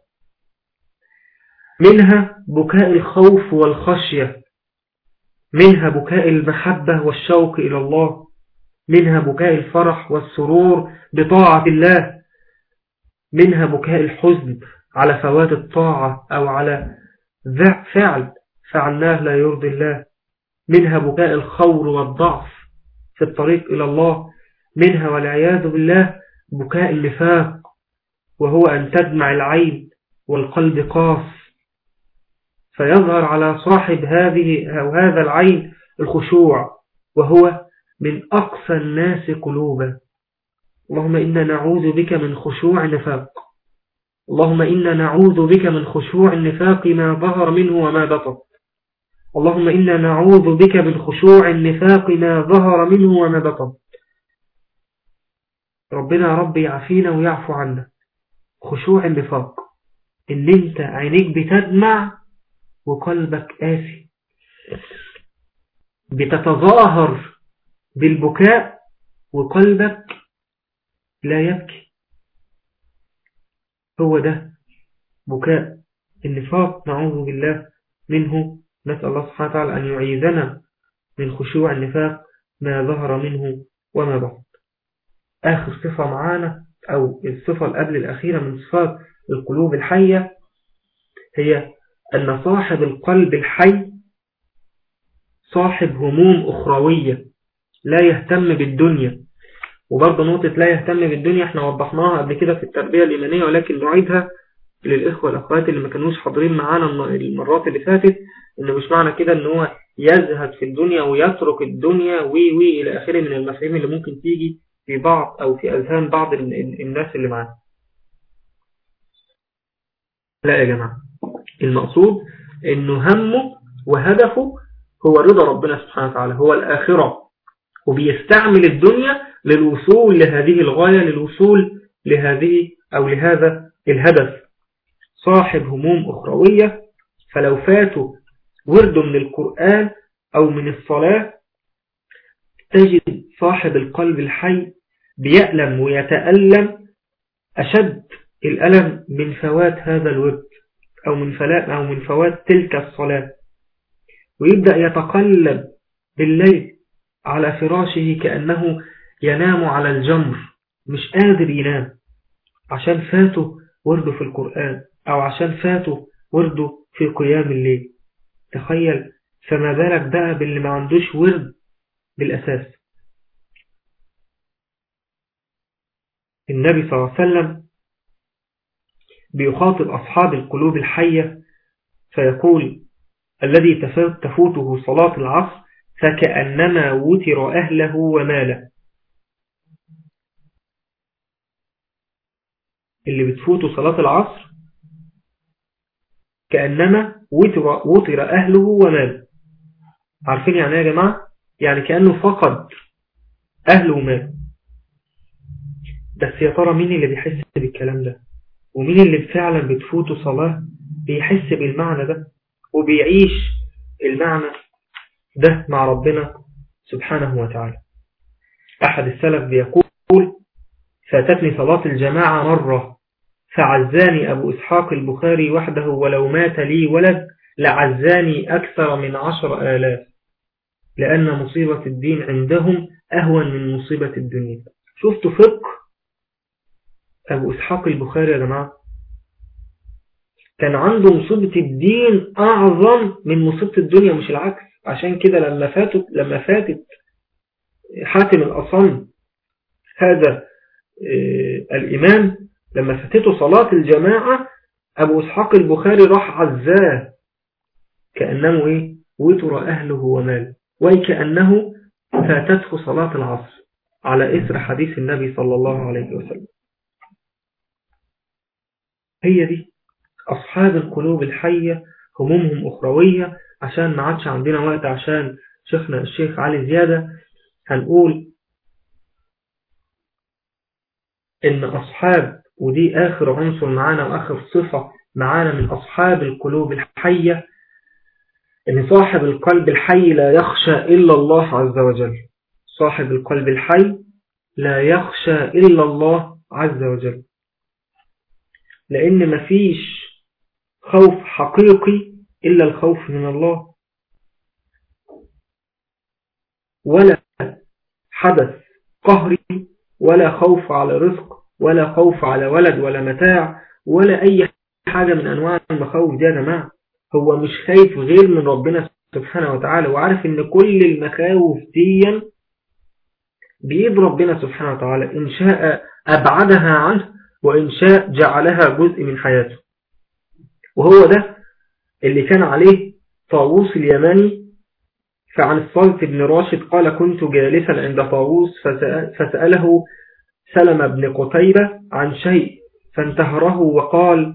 منها بكاء الخوف والخشية منها بكاء المحبة والشوق إلى الله منها بكاء الفرح والسرور بطاعة الله منها بكاء الحزن على فوات الطاعة أو على فعل فعلناه لا يرضي الله منها بكاء الخور والضعف في الطريق إلى الله منها والعياذ بالله بكاء النفاق وهو أن تدمع العين والقلب قاف فيظهر على صاحب هذه أو هذا العين الخشوع وهو من أقسى الناس قلوبا اللهم إنا نعوذ بك من خشوع النفاق اللهم إنا نعوذ بك من خشوع النفاق ما ظهر منه وما بطن اللهم إنا نعوذ بك من خشوع النفاق ما ظهر منه وما بطن ربنا ربي يعفينا ويعفو عنا خشوع النفاق إن انت عينيك بتدمع وقلبك قاسي بتتظاهر بالبكاء وقلبك لا يبكي هو ده بكاء النفاق نعوذ بالله منه نسأل الله سبحانه وتعالى أن يعيذنا من خشوع النفاق ما ظهر منه وما بعد آخر صفة معانا أو الصفة القبل الأخيرة من صفات القلوب الحية هي أن صاحب القلب الحي صاحب هموم أخروية لا يهتم بالدنيا وبرضه نقطة لا يهتم بالدنيا احنا وضحناها قبل كده في التربية الإيمانية ولكن نعيدها للإخوة والأخوات اللي ما كانوش حاضرين معانا المرات اللي فاتت إنه مش معنى كده إن هو يزهد في الدنيا ويترك الدنيا وي وي إلى آخره من المفاهيم اللي ممكن تيجي في بعض أو في أذهان بعض الناس اللي معانا لا يا جماعة المقصود إنه همه وهدفه هو رضا ربنا سبحانه وتعالى هو الآخرة وبيستعمل الدنيا للوصول لهذه الغاية للوصول لهذه أو لهذا الهدف صاحب هموم أخروية فلو فاتوا ورد من القرآن أو من الصلاة تجد صاحب القلب الحي بيألم ويتألم أشد الألم من فوات هذا الورد أو من فلاء أو من فوات تلك الصلاة ويبدأ يتقلب بالليل على فراشه كأنه ينام على الجمر مش قادر ينام عشان فاتوا ورده في القرآن أو عشان فاتوا ورده في قيام الليل تخيل فما بالك بقى باللي ما عندوش ورد بالأساس النبي صلى الله عليه وسلم بيخاطب أصحاب القلوب الحية فيقول الذي تفوته صلاة العصر فكأنما وتر أهله وماله اللي بتفوته صلاة العصر كأنما وتر, وتر أهله وماله عارفين يعني يا جماعة يعني كأنه فقد أهله وماله بس يا ترى مين اللي بيحس بالكلام ده ومين اللي فعلا بتفوته صلاة بيحس بالمعنى ده وبيعيش المعنى ده مع ربنا سبحانه وتعالى أحد السلف بيقول فاتتني صلاة الجماعة مرة فعزاني أبو إسحاق البخاري وحده ولو مات لي ولد لعزاني أكثر من عشر آلاف لأن مصيبة الدين عندهم أهون من مصيبة الدنيا شفتوا فقه أبو إسحاق البخاري يا جماعة كان عنده مصيبة الدين أعظم من مصيبة الدنيا مش العكس عشان كده لما فاتت لما فاتت حاتم الأصم هذا الإمام لما فاتته صلاة الجماعة أبو إسحاق البخاري راح عزاه كأنه إيه وتر أهله وماله وكأنه فاتته صلاة العصر على إثر حديث النبي صلى الله عليه وسلم هي دي أصحاب القلوب الحية همومهم أخروية عشان ما عادش عندنا وقت عشان شيخنا الشيخ علي زيادة هنقول إن أصحاب ودي آخر عنصر معانا وآخر صفة معانا من أصحاب القلوب الحية إن صاحب القلب الحي لا يخشى إلا الله عز وجل صاحب القلب الحي لا يخشى إلا الله عز وجل لأن مفيش خوف حقيقي إلا الخوف من الله ولا حدث قهري ولا خوف على رزق ولا خوف على ولد ولا متاع ولا أي حاجة من أنواع المخاوف دي يا جماعة هو مش خايف غير من ربنا سبحانه وتعالى وعارف ان كل المخاوف دي بإيد ربنا سبحانه وتعالى إن شاء أبعدها عنه وإن شاء جعلها جزء من حياته وهو ده اللي كان عليه طاووس اليماني فعن الصلت بن راشد قال كنت جالسا عند طاووس فسأله سلم بن قتيبة عن شيء فانتهره وقال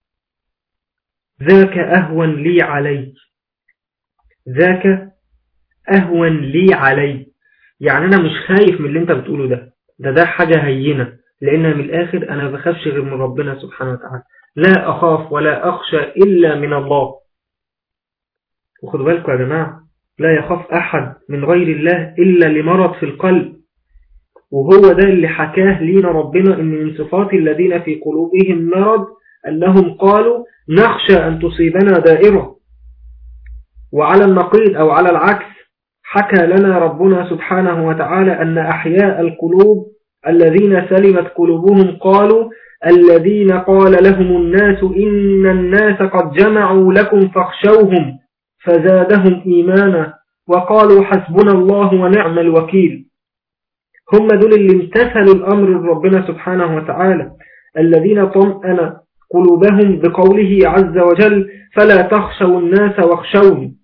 ذاك أهون لي علي ذاك أهون لي علي يعني أنا مش خايف من اللي أنت بتقوله ده ده ده حاجة هينة لأن من الآخر أنا بخافش غير من ربنا سبحانه وتعالى لا أخاف ولا أخشى إلا من الله وخدوا بالكم يا جماعة لا يخاف أحد من غير الله إلا لمرض في القلب وهو ده اللي حكاه لينا ربنا إن من صفات الذين في قلوبهم مرض أنهم قالوا نخشى أن تصيبنا دائرة وعلى النقيض أو على العكس حكى لنا ربنا سبحانه وتعالى أن أحياء القلوب الذين سلمت قلوبهم قالوا الذين قال لهم الناس إن الناس قد جمعوا لكم فاخشوهم فزادهم إيمانا وقالوا حسبنا الله ونعم الوكيل هم دول اللي امتثلوا الأمر ربنا سبحانه وتعالى الذين طمأن قلوبهم بقوله عز وجل فلا تخشوا الناس واخشوني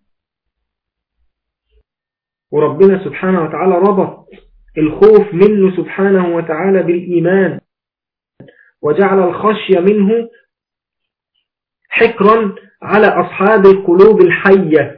وربنا سبحانه وتعالى ربط الخوف منه سبحانه وتعالى بالإيمان وجعل الخشية منه حكرا على أصحاب القلوب الحية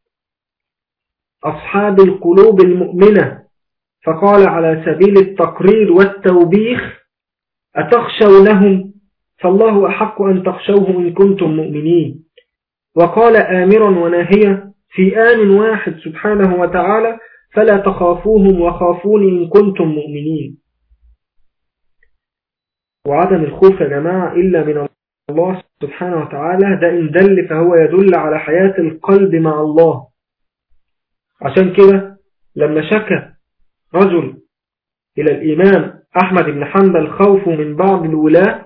أصحاب القلوب المؤمنة فقال على سبيل التقرير والتوبيخ أتخشوا لهم فالله أحق أن تخشوه إن كنتم مؤمنين وقال آمرا وناهيا في آن واحد سبحانه وتعالى فلا تخافوهم وخافوني إن كنتم مؤمنين وعدم الخوف يا جماعة إلا من الله سبحانه وتعالى ده إن دل فهو يدل على حياة القلب مع الله عشان كده لما شكى رجل إلى الإمام أحمد بن حنبل خوف من بعض الولاة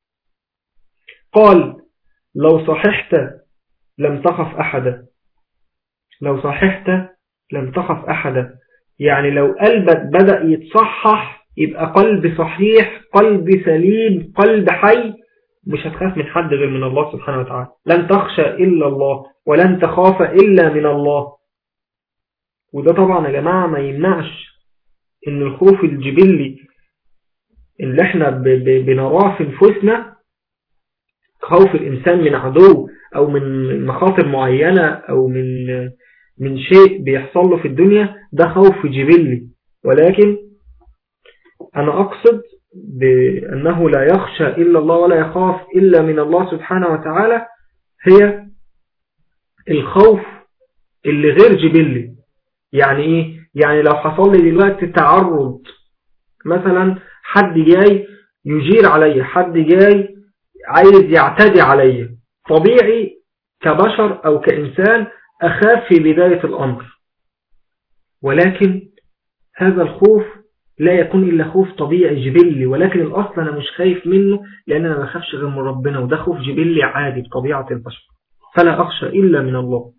قال لو صححت لم تخف أحدا لو صححت لم تخف أحدا يعني لو قلبك بدأ يتصحح يبقى قلب صحيح قلب سليم قلب حي مش هتخاف من حد غير من الله سبحانه وتعالى لن تخشى إلا الله ولن تخاف إلا من الله وده طبعا يا جماعة ما يمنعش ان الخوف الجبلي اللي احنا بنراه في نفوسنا خوف الإنسان من عدو أو من مخاطر معينة أو من من شيء بيحصل له في الدنيا ده خوف جبلي ولكن أنا أقصد بأنه لا يخشى إلا الله ولا يخاف إلا من الله سبحانه وتعالى هي الخوف اللي غير جبلي يعني إيه؟ يعني لو حصل لي دلوقتي تعرض مثلا حد جاي يجير علي حد جاي عايز يعتدي علي طبيعي كبشر أو كإنسان أخاف في بداية الأمر ولكن هذا الخوف لا يكون إلا خوف طبيعي جبلي ولكن الأصل أنا مش خايف منه لأن أنا ما بخافش غير من ربنا وده خوف جبلي عادي بطبيعة البشر فلا أخشى إلا من الله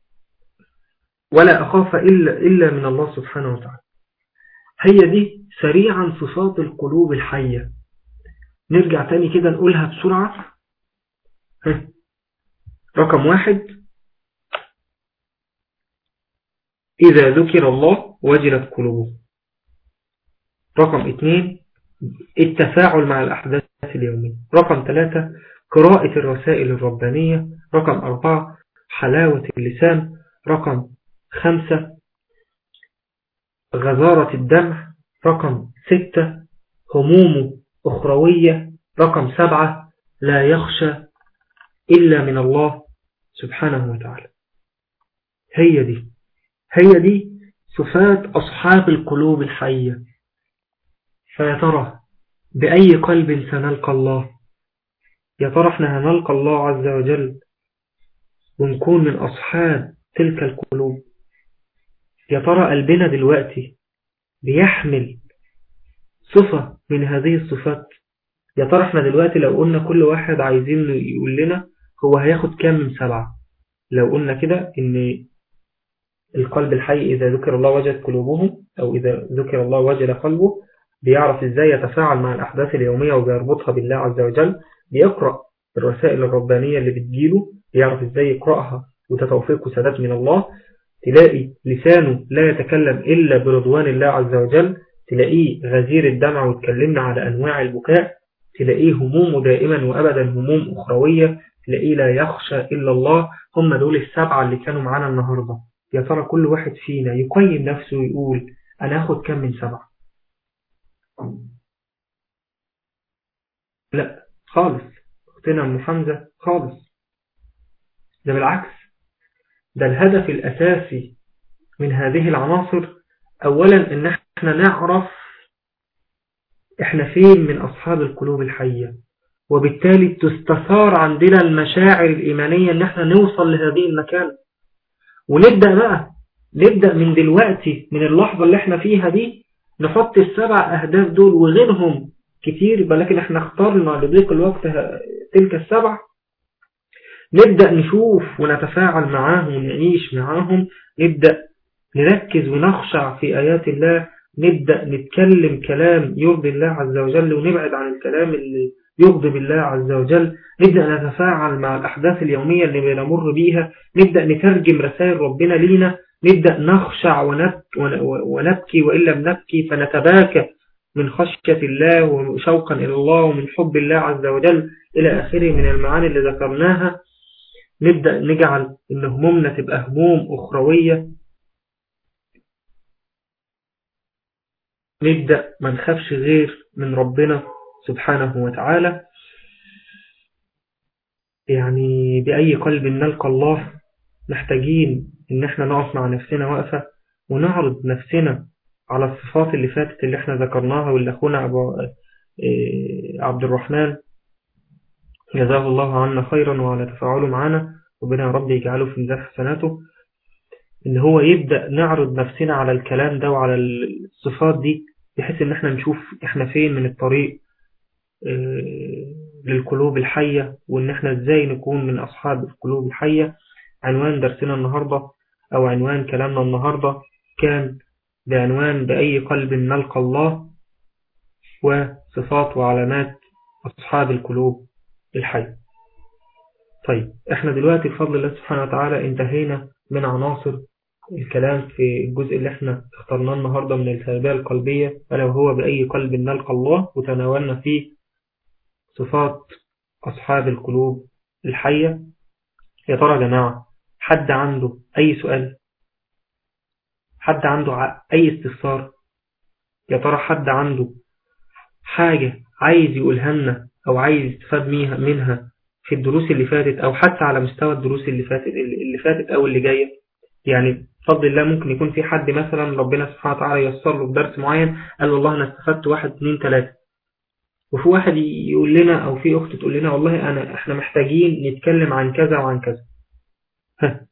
ولا أخاف إلا, إلا من الله سبحانه وتعالى هي دي سريعا صفات القلوب الحية نرجع تاني كده نقولها بسرعة رقم واحد إذا ذكر الله وجلت قلوبه رقم اثنين التفاعل مع الأحداث اليومية رقم ثلاثة قراءة الرسائل الربانية رقم أربعة حلاوة اللسان رقم خمسة غزارة الدمع رقم ستة هموم أخروية رقم سبعة لا يخشى إلا من الله سبحانه وتعالى هي دي هي دي صفات أصحاب القلوب الحية فيا ترى بأي قلب سنلقى الله يا ترى احنا هنلقى الله عز وجل ونكون من أصحاب تلك القلوب يا ترى قلبنا دلوقتي بيحمل صفة من هذه الصفات يا ترى احنا دلوقتي لو قلنا كل واحد عايزين يقول لنا هو هياخد كام من سبعة لو قلنا كده ان القلب الحي إذا ذكر الله وجد قلوبهم أو إذا ذكر الله وجد قلبه بيعرف إزاي يتفاعل مع الأحداث اليومية وبيربطها بالله عز وجل بيقرأ الرسائل الربانية اللي بتجيله بيعرف إزاي يقرأها وتتوفيق سادات من الله تلاقي لسانه لا يتكلم إلا برضوان الله عز وجل تلاقيه غزير الدمع وتكلمنا على أنواع البكاء تلاقيه همومه دائما وأبدا هموم أخروية تلاقيه لا يخشى إلا الله هم دول السبعة اللي كانوا معانا النهاردة يا ترى كل واحد فينا يقيم نفسه ويقول أنا أخد كم من سبعة لا خالص أختنا أم حمزة خالص ده بالعكس ده الهدف الأساسي من هذه العناصر أولا إن احنا نعرف احنا فين من أصحاب القلوب الحية وبالتالي تستثار عندنا المشاعر الإيمانية إن احنا نوصل لهذه المكان ونبدأ بقى نبدأ من دلوقتي من اللحظة اللي احنا فيها دي نحط السبع أهداف دول وغيرهم كتير ولكن احنا اخترنا لضيق الوقت تلك السبع نبدأ نشوف ونتفاعل معاهم ونعيش معاهم نبدأ نركز ونخشع في آيات الله نبدأ نتكلم كلام يرضي الله عز وجل ونبعد عن الكلام اللي يغضب الله عز وجل نبدأ نتفاعل مع الأحداث اليومية اللي بنمر بيها نبدأ نترجم رسائل ربنا لينا نبدأ نخشع ونبكي وإن لم نبكي فنتباكى من خشية الله وشوقا إلى الله ومن حب الله عز وجل إلى آخره من المعاني اللي ذكرناها نبدأ نجعل إن همومنا تبقى هموم أخروية نبدأ ما نخافش غير من ربنا سبحانه وتعالى يعني بأي قلب نلقى الله محتاجين إن احنا نقف مع نفسنا وقفة ونعرض نفسنا على الصفات اللي فاتت اللي احنا ذكرناها واللي أخونا عبد الرحمن جزاه الله عنا خيرا وعلى تفاعله معنا ربنا يا رب يجعله في ميزان حسناته ان هو يبدأ نعرض نفسنا على الكلام ده وعلى الصفات دي بحيث ان احنا نشوف احنا فين من الطريق للقلوب الحية وان احنا ازاي نكون من اصحاب القلوب الحية عنوان درسنا النهاردة او عنوان كلامنا النهاردة كان بعنوان بأي قلب نلقى الله وصفات وعلامات أصحاب القلوب الحية طيب احنا دلوقتي بفضل الله سبحانه وتعالى انتهينا من عناصر الكلام في الجزء اللي احنا اخترناه النهاردة من التربية القلبية ألا وهو بأي قلب نلقى الله وتناولنا فيه صفات أصحاب القلوب الحية يا ترى يا جماعة حد عنده أي سؤال حد عنده أي استفسار يا ترى حد عنده حاجة عايز يقولها لنا أو عايز يستفاد منها في الدروس اللي فاتت أو حتى على مستوى الدروس اللي فاتت اللي فاتت أو اللي جاية يعني بفضل الله ممكن يكون في حد مثلا ربنا سبحانه وتعالى يسر له بدرس معين قال والله أنا استفدت واحد اثنين ثلاثة وفي واحد يقول لنا أو في أخت تقول لنا والله أنا إحنا محتاجين نتكلم عن كذا وعن كذا ها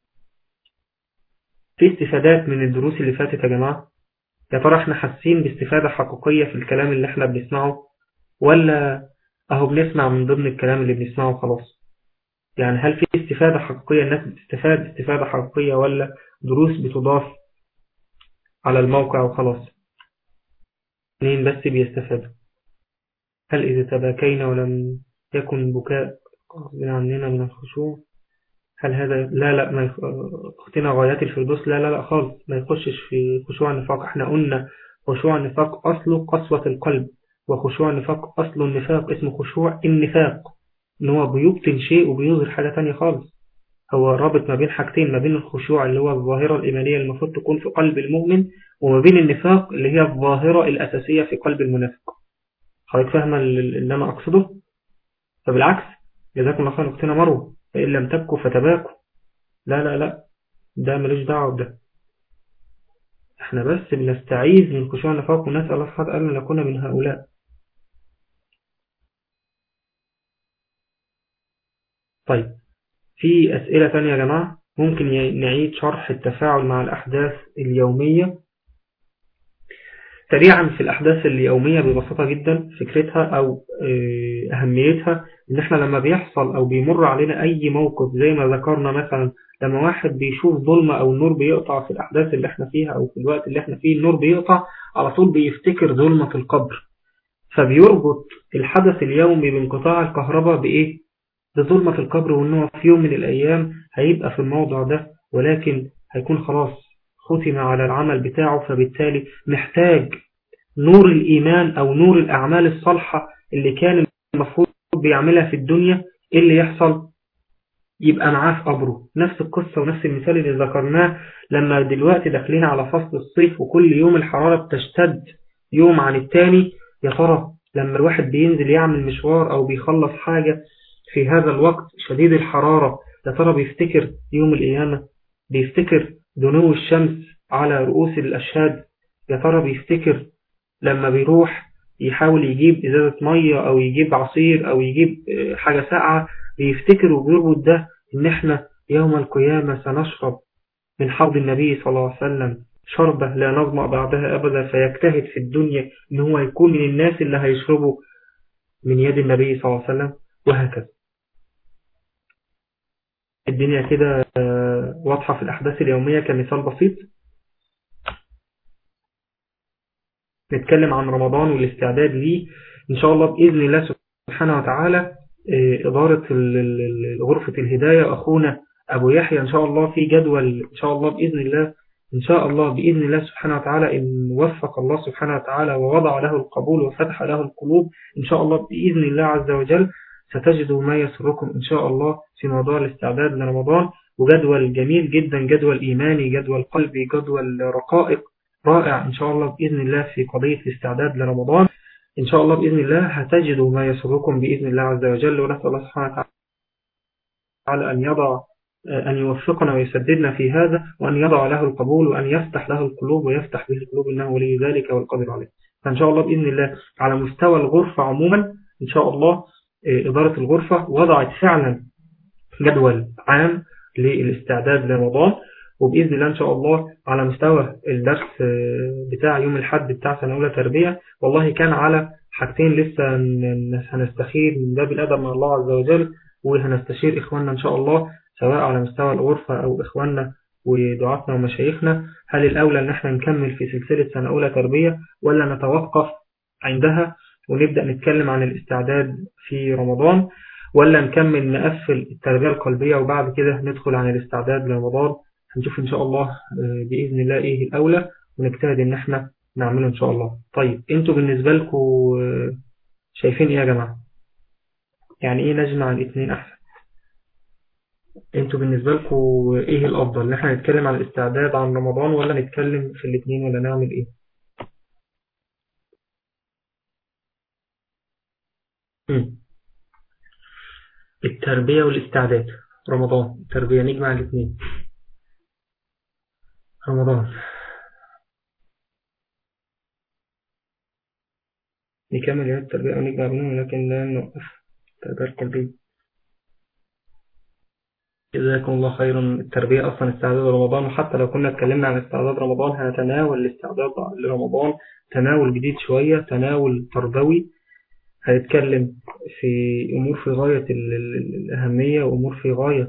في استفادات من الدروس اللي فاتت يا جماعة يا ترى احنا حاسين باستفادة حقيقية في الكلام اللي احنا بنسمعه ولا اهو بنسمع من ضمن الكلام اللي بنسمعه خلاص يعني هل في استفادة حقيقية الناس بتستفاد استفادة حقيقية ولا دروس بتضاف على الموقع وخلاص اثنين بس بيستفادوا هل إذا تباكينا ولم يكن بكاء عننا من الخشوع هل هذا لا لا ما يخ... اختنا غايات الفردوس لا لا لا خالص ما يخشش في خشوع النفاق احنا قلنا خشوع النفاق أصله قسوة القلب وخشوع النفاق أصل النفاق اسمه خشوع النفاق ان هو بيبطن شيء وبيظهر حاجة تانية خالص هو رابط ما بين حاجتين ما بين الخشوع اللي هو الظاهرة الإيمانية اللي المفروض تكون في قلب المؤمن وما بين النفاق اللي هي الظاهرة الأساسية في قلب المنافق حضرتك فاهمة اللي أنا أقصده فبالعكس جزاكم الله خير أختنا مروه فإن لم تبكوا فتباكوا لا لا لا ده ملوش دعوة بده احنا بس بنستعيذ من خشوع النفاق ونسأل الله سبحانه وتعالى أن نكون من هؤلاء طيب في أسئلة ثانية يا جماعة ممكن نعيد شرح التفاعل مع الأحداث اليومية سريعا في الأحداث اليومية ببساطة جدا فكرتها أو أهميتها إن إحنا لما بيحصل أو بيمر علينا أي موقف زي ما ذكرنا مثلا لما واحد بيشوف ظلمة أو النور بيقطع في الأحداث اللي إحنا فيها أو في الوقت اللي إحنا فيه النور بيقطع على طول بيفتكر ظلمة القبر فبيربط الحدث اليومي بانقطاع الكهرباء بإيه؟ بظلمة القبر وإنه في يوم من الأيام هيبقى في الموضع ده ولكن هيكون خلاص ختم على العمل بتاعه فبالتالي محتاج نور الإيمان أو نور الأعمال الصالحة اللي كان المفروض بيعملها في الدنيا إيه اللي يحصل يبقى معاه في قبره نفس القصة ونفس المثال اللي ذكرناه لما دلوقتي داخلين على فصل الصيف وكل يوم الحرارة بتشتد يوم عن التاني يا ترى لما الواحد بينزل يعمل مشوار أو بيخلص حاجة في هذا الوقت شديد الحرارة يا ترى بيفتكر يوم القيامة بيفتكر دنو الشمس على رؤوس الأشهاد يا ترى بيفتكر لما بيروح يحاول يجيب إزازة مية أو يجيب عصير أو يجيب حاجة ساقعة بيفتكر وبيربط ده إن إحنا يوم القيامة سنشرب من حوض النبي صلى الله عليه وسلم شربة لا نظمأ بعدها أبدا فيجتهد في الدنيا إن هو يكون من الناس اللي هيشربوا من يد النبي صلى الله عليه وسلم وهكذا الدنيا كده واضحة في الأحداث اليومية كمثال بسيط نتكلم عن رمضان والاستعداد ليه إن شاء الله بإذن الله سبحانه وتعالى إدارة غرفة الهداية أخونا أبو يحيى إن شاء الله في جدول إن شاء الله بإذن الله إن شاء الله بإذن الله سبحانه وتعالى إن وفق الله سبحانه وتعالى ووضع له القبول وفتح له القلوب إن شاء الله بإذن الله عز وجل ستجدوا ما يسركم إن شاء الله في موضوع الاستعداد لرمضان وجدول جميل جدا جدول إيماني جدول قلبي جدول رقائق رائع إن شاء الله بإذن الله في قضية الاستعداد لرمضان إن شاء الله بإذن الله هتجدوا ما يسركم بإذن الله عز وجل ونسأل الله سبحانه وتعالى أن يضع أن يوفقنا ويسددنا في هذا وأن يضع له القبول وأن يفتح له القلوب ويفتح به القلوب إنه ولي ذلك والقدر عليه فإن شاء الله بإذن الله على مستوى الغرفة عموما إن شاء الله إدارة الغرفة وضعت فعلا جدول عام للاستعداد لرمضان وبإذن الله إن شاء الله على مستوى الدرس بتاع يوم الحد بتاع سنة أولى تربية والله كان على حاجتين لسه هنستخير من باب الأدب مع الله عز وجل وهنستشير إخواننا إن شاء الله سواء على مستوى الغرفة أو إخواننا ودعاتنا ومشايخنا هل الأولى أن احنا نكمل في سلسلة سنة أولى تربية ولا نتوقف عندها ونبدأ نتكلم عن الاستعداد في رمضان ولا نكمل نقفل التربية القلبية وبعد كده ندخل عن الاستعداد لرمضان هنشوف إن شاء الله بإذن الله إيه الأولى ونجتهد إن احنا نعمله إن شاء الله طيب انتوا بالنسبة لكم شايفين إيه يا جماعة يعني إيه نجمع الاثنين أحسن انتوا بالنسبة لكم ايه الافضل ان احنا نتكلم عن الاستعداد عن رمضان ولا نتكلم في الاثنين ولا نعمل ايه مم. التربية والاستعداد رمضان التربية نجمع الاثنين رمضان نكمل يا التربية او نجمع بينهم لكن لا نوقف التربية القلبية جزاكم الله خيرا التربية أصلا استعداد رمضان وحتى لو كنا اتكلمنا عن استعداد رمضان هنتناول الاستعداد لرمضان تناول جديد شوية تناول تربوي هنتكلم في أمور في غاية الأهمية وأمور في غاية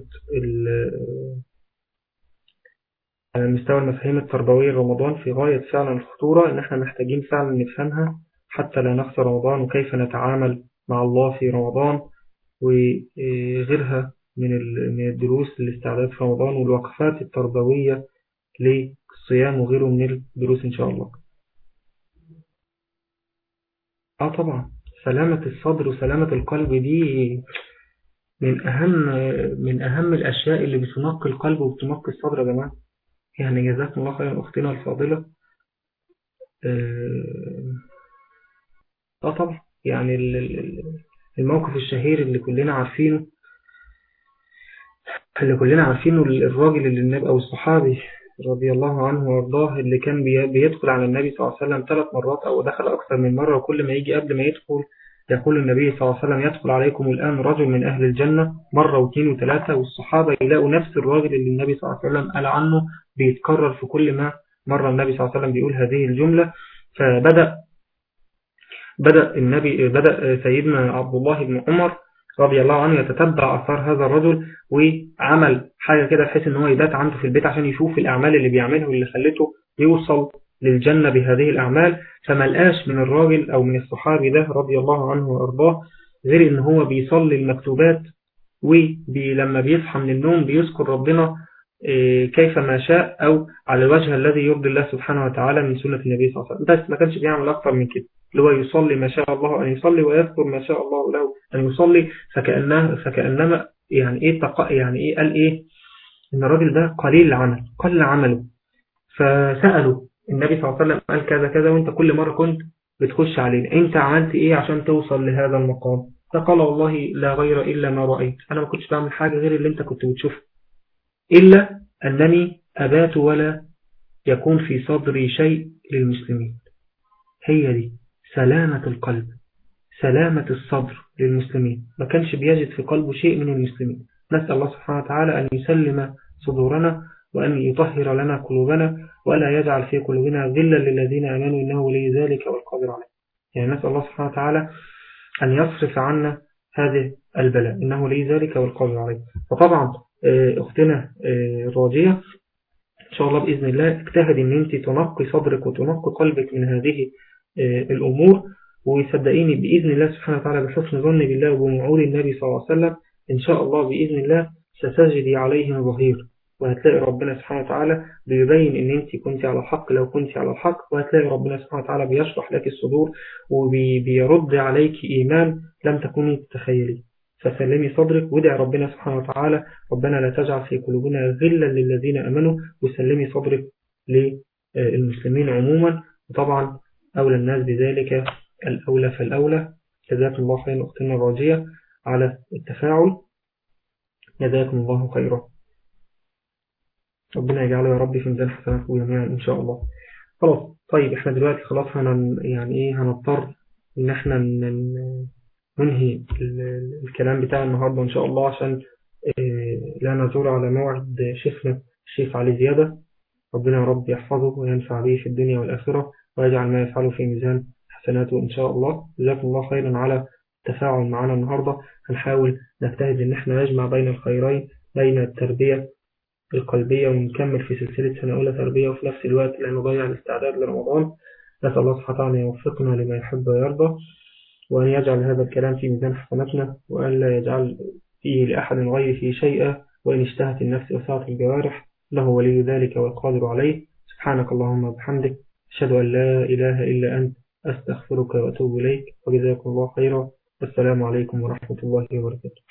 على مستوى المفاهيم التربوية لرمضان في غاية فعلا الخطورة إن احنا محتاجين فعلا نفهمها حتى لا نخسر رمضان وكيف نتعامل مع الله في رمضان وغيرها من من الدروس للاستعداد في رمضان والوقفات التربوية للصيام وغيره من الدروس إن شاء الله آه طبعا سلامة الصدر وسلامة القلب دي من أهم من أهم الأشياء اللي بتنقي القلب وبتنقي الصدر يا جماعة يعني جزاكم الله خيرا أختنا الفاضلة آه طبعا يعني الموقف الشهير اللي كلنا عارفينه اللي كلنا عارفينه الراجل اللي النبي أو الصحابي رضي الله عنه وارضاه اللي كان بيدخل على النبي صلى الله عليه وسلم ثلاث مرات أو دخل أكثر من مرة وكل ما يجي قبل ما يدخل يقول النبي صلى الله عليه وسلم يدخل عليكم الآن رجل من أهل الجنة مرة واثنين وثلاثة والصحابة يلاقوا نفس الراجل اللي النبي صلى الله عليه وسلم قال عنه بيتكرر في كل ما مرة النبي صلى الله عليه وسلم بيقول هذه الجملة فبدأ بدأ النبي بدأ سيدنا عبد الله بن عمر رضي الله عنه يتتبع أثار هذا الرجل وعمل حاجة كده بحيث ان هو يبات عنده في البيت عشان يشوف الأعمال اللي بيعملها واللي خلته يوصل للجنة بهذه الأعمال فما لقاش من الراجل أو من الصحابي ده رضي الله عنه وأرضاه غير ان هو بيصلي المكتوبات ولما بيصحى من النوم بيذكر ربنا كيف ما شاء أو على الوجه الذي يرضي الله سبحانه وتعالى من سنة النبي صلى الله عليه وسلم بس ما كانش بيعمل أكثر من كده اللي هو يصلي ما شاء الله أن يصلي ويذكر ما شاء الله له أن يصلي فكأنه فكأنما يعني إيه تق... يعني إيه قال إيه إن الراجل ده قليل العمل قل عمله فسأله النبي صلى الله عليه وسلم قال كذا كذا وانت كل مرة كنت بتخش علينا انت عملت ايه عشان توصل لهذا المقام فقال والله لا غير إلا ما رأيت أنا ما كنتش بعمل حاجة غير اللي انت كنت بتشوفه إلا أنني أبات ولا يكون في صدري شيء للمسلمين هي دي سلامة القلب سلامة الصدر للمسلمين ما كانش بيجد في قلبه شيء من المسلمين نسأل الله سبحانه وتعالى أن يسلم صدورنا وأن يطهر لنا قلوبنا ولا يجعل في قلوبنا غلا للذين آمنوا إنه ولي ذلك والقادر عليه يعني نسأل الله سبحانه وتعالى أن يصرف عنا هذه البلاء إنه لي ذلك والقادر عليه فطبعا أختنا راجية إن شاء الله بإذن الله اجتهد أن أنت تنقي صدرك وتنقي قلبك من هذه الأمور وصدقيني بإذن الله سبحانه وتعالى بحسن ظن بالله وبمعور النبي صلى الله عليه وسلم إن شاء الله بإذن الله ستجدي عليهم ظهير وهتلاقي ربنا سبحانه وتعالى بيبين ان انت كنت على الحق لو كنت على الحق وهتلاقي ربنا سبحانه وتعالى بيشرح لك الصدور وبيرد عليك إيمان لم تكوني تتخيلي فسلمي صدرك وادعي ربنا سبحانه وتعالى ربنا لا تجعل في قلوبنا غلا للذين أمنوا وسلمي صدرك للمسلمين عموما وطبعا أولى الناس بذلك الأولى فالأولى جزاكم الله خيرا أختنا الراجية على التفاعل جزاكم الله خيرا ربنا يجعله يا رب في ميزان حسناتكم جميعا إن شاء الله خلاص طيب احنا دلوقتي خلاص هن يعني ايه هنضطر ان احنا ننهي الكلام بتاع النهاردة ان شاء الله عشان لا نزور على موعد شيخنا الشيخ علي زيادة ربنا يا رب يحفظه وينفع به في الدنيا والآخرة ويجعل ما يفعله في ميزان حسناته إن شاء الله جزاكم الله خيرا على التفاعل معنا النهاردة هنحاول نجتهد إن احنا نجمع بين الخيرين بين التربية القلبية ونكمل في سلسلة سنة أولى تربية وفي نفس الوقت لا نضيع الاستعداد لرمضان نسأل الله سبحانه وتعالى يوفقنا لما يحب ويرضى وأن يجعل هذا الكلام في ميزان حسناتنا وأن لا يجعل فيه لأحد غيره شيئا وإن اشتهت النفس وسعت الجوارح له ولي ذلك والقادر عليه سبحانك اللهم وبحمدك أشهد أن لا إله إلا أنت أستغفرك وأتوب إليك وجزاكم الله خيرا والسلام عليكم ورحمة الله وبركاته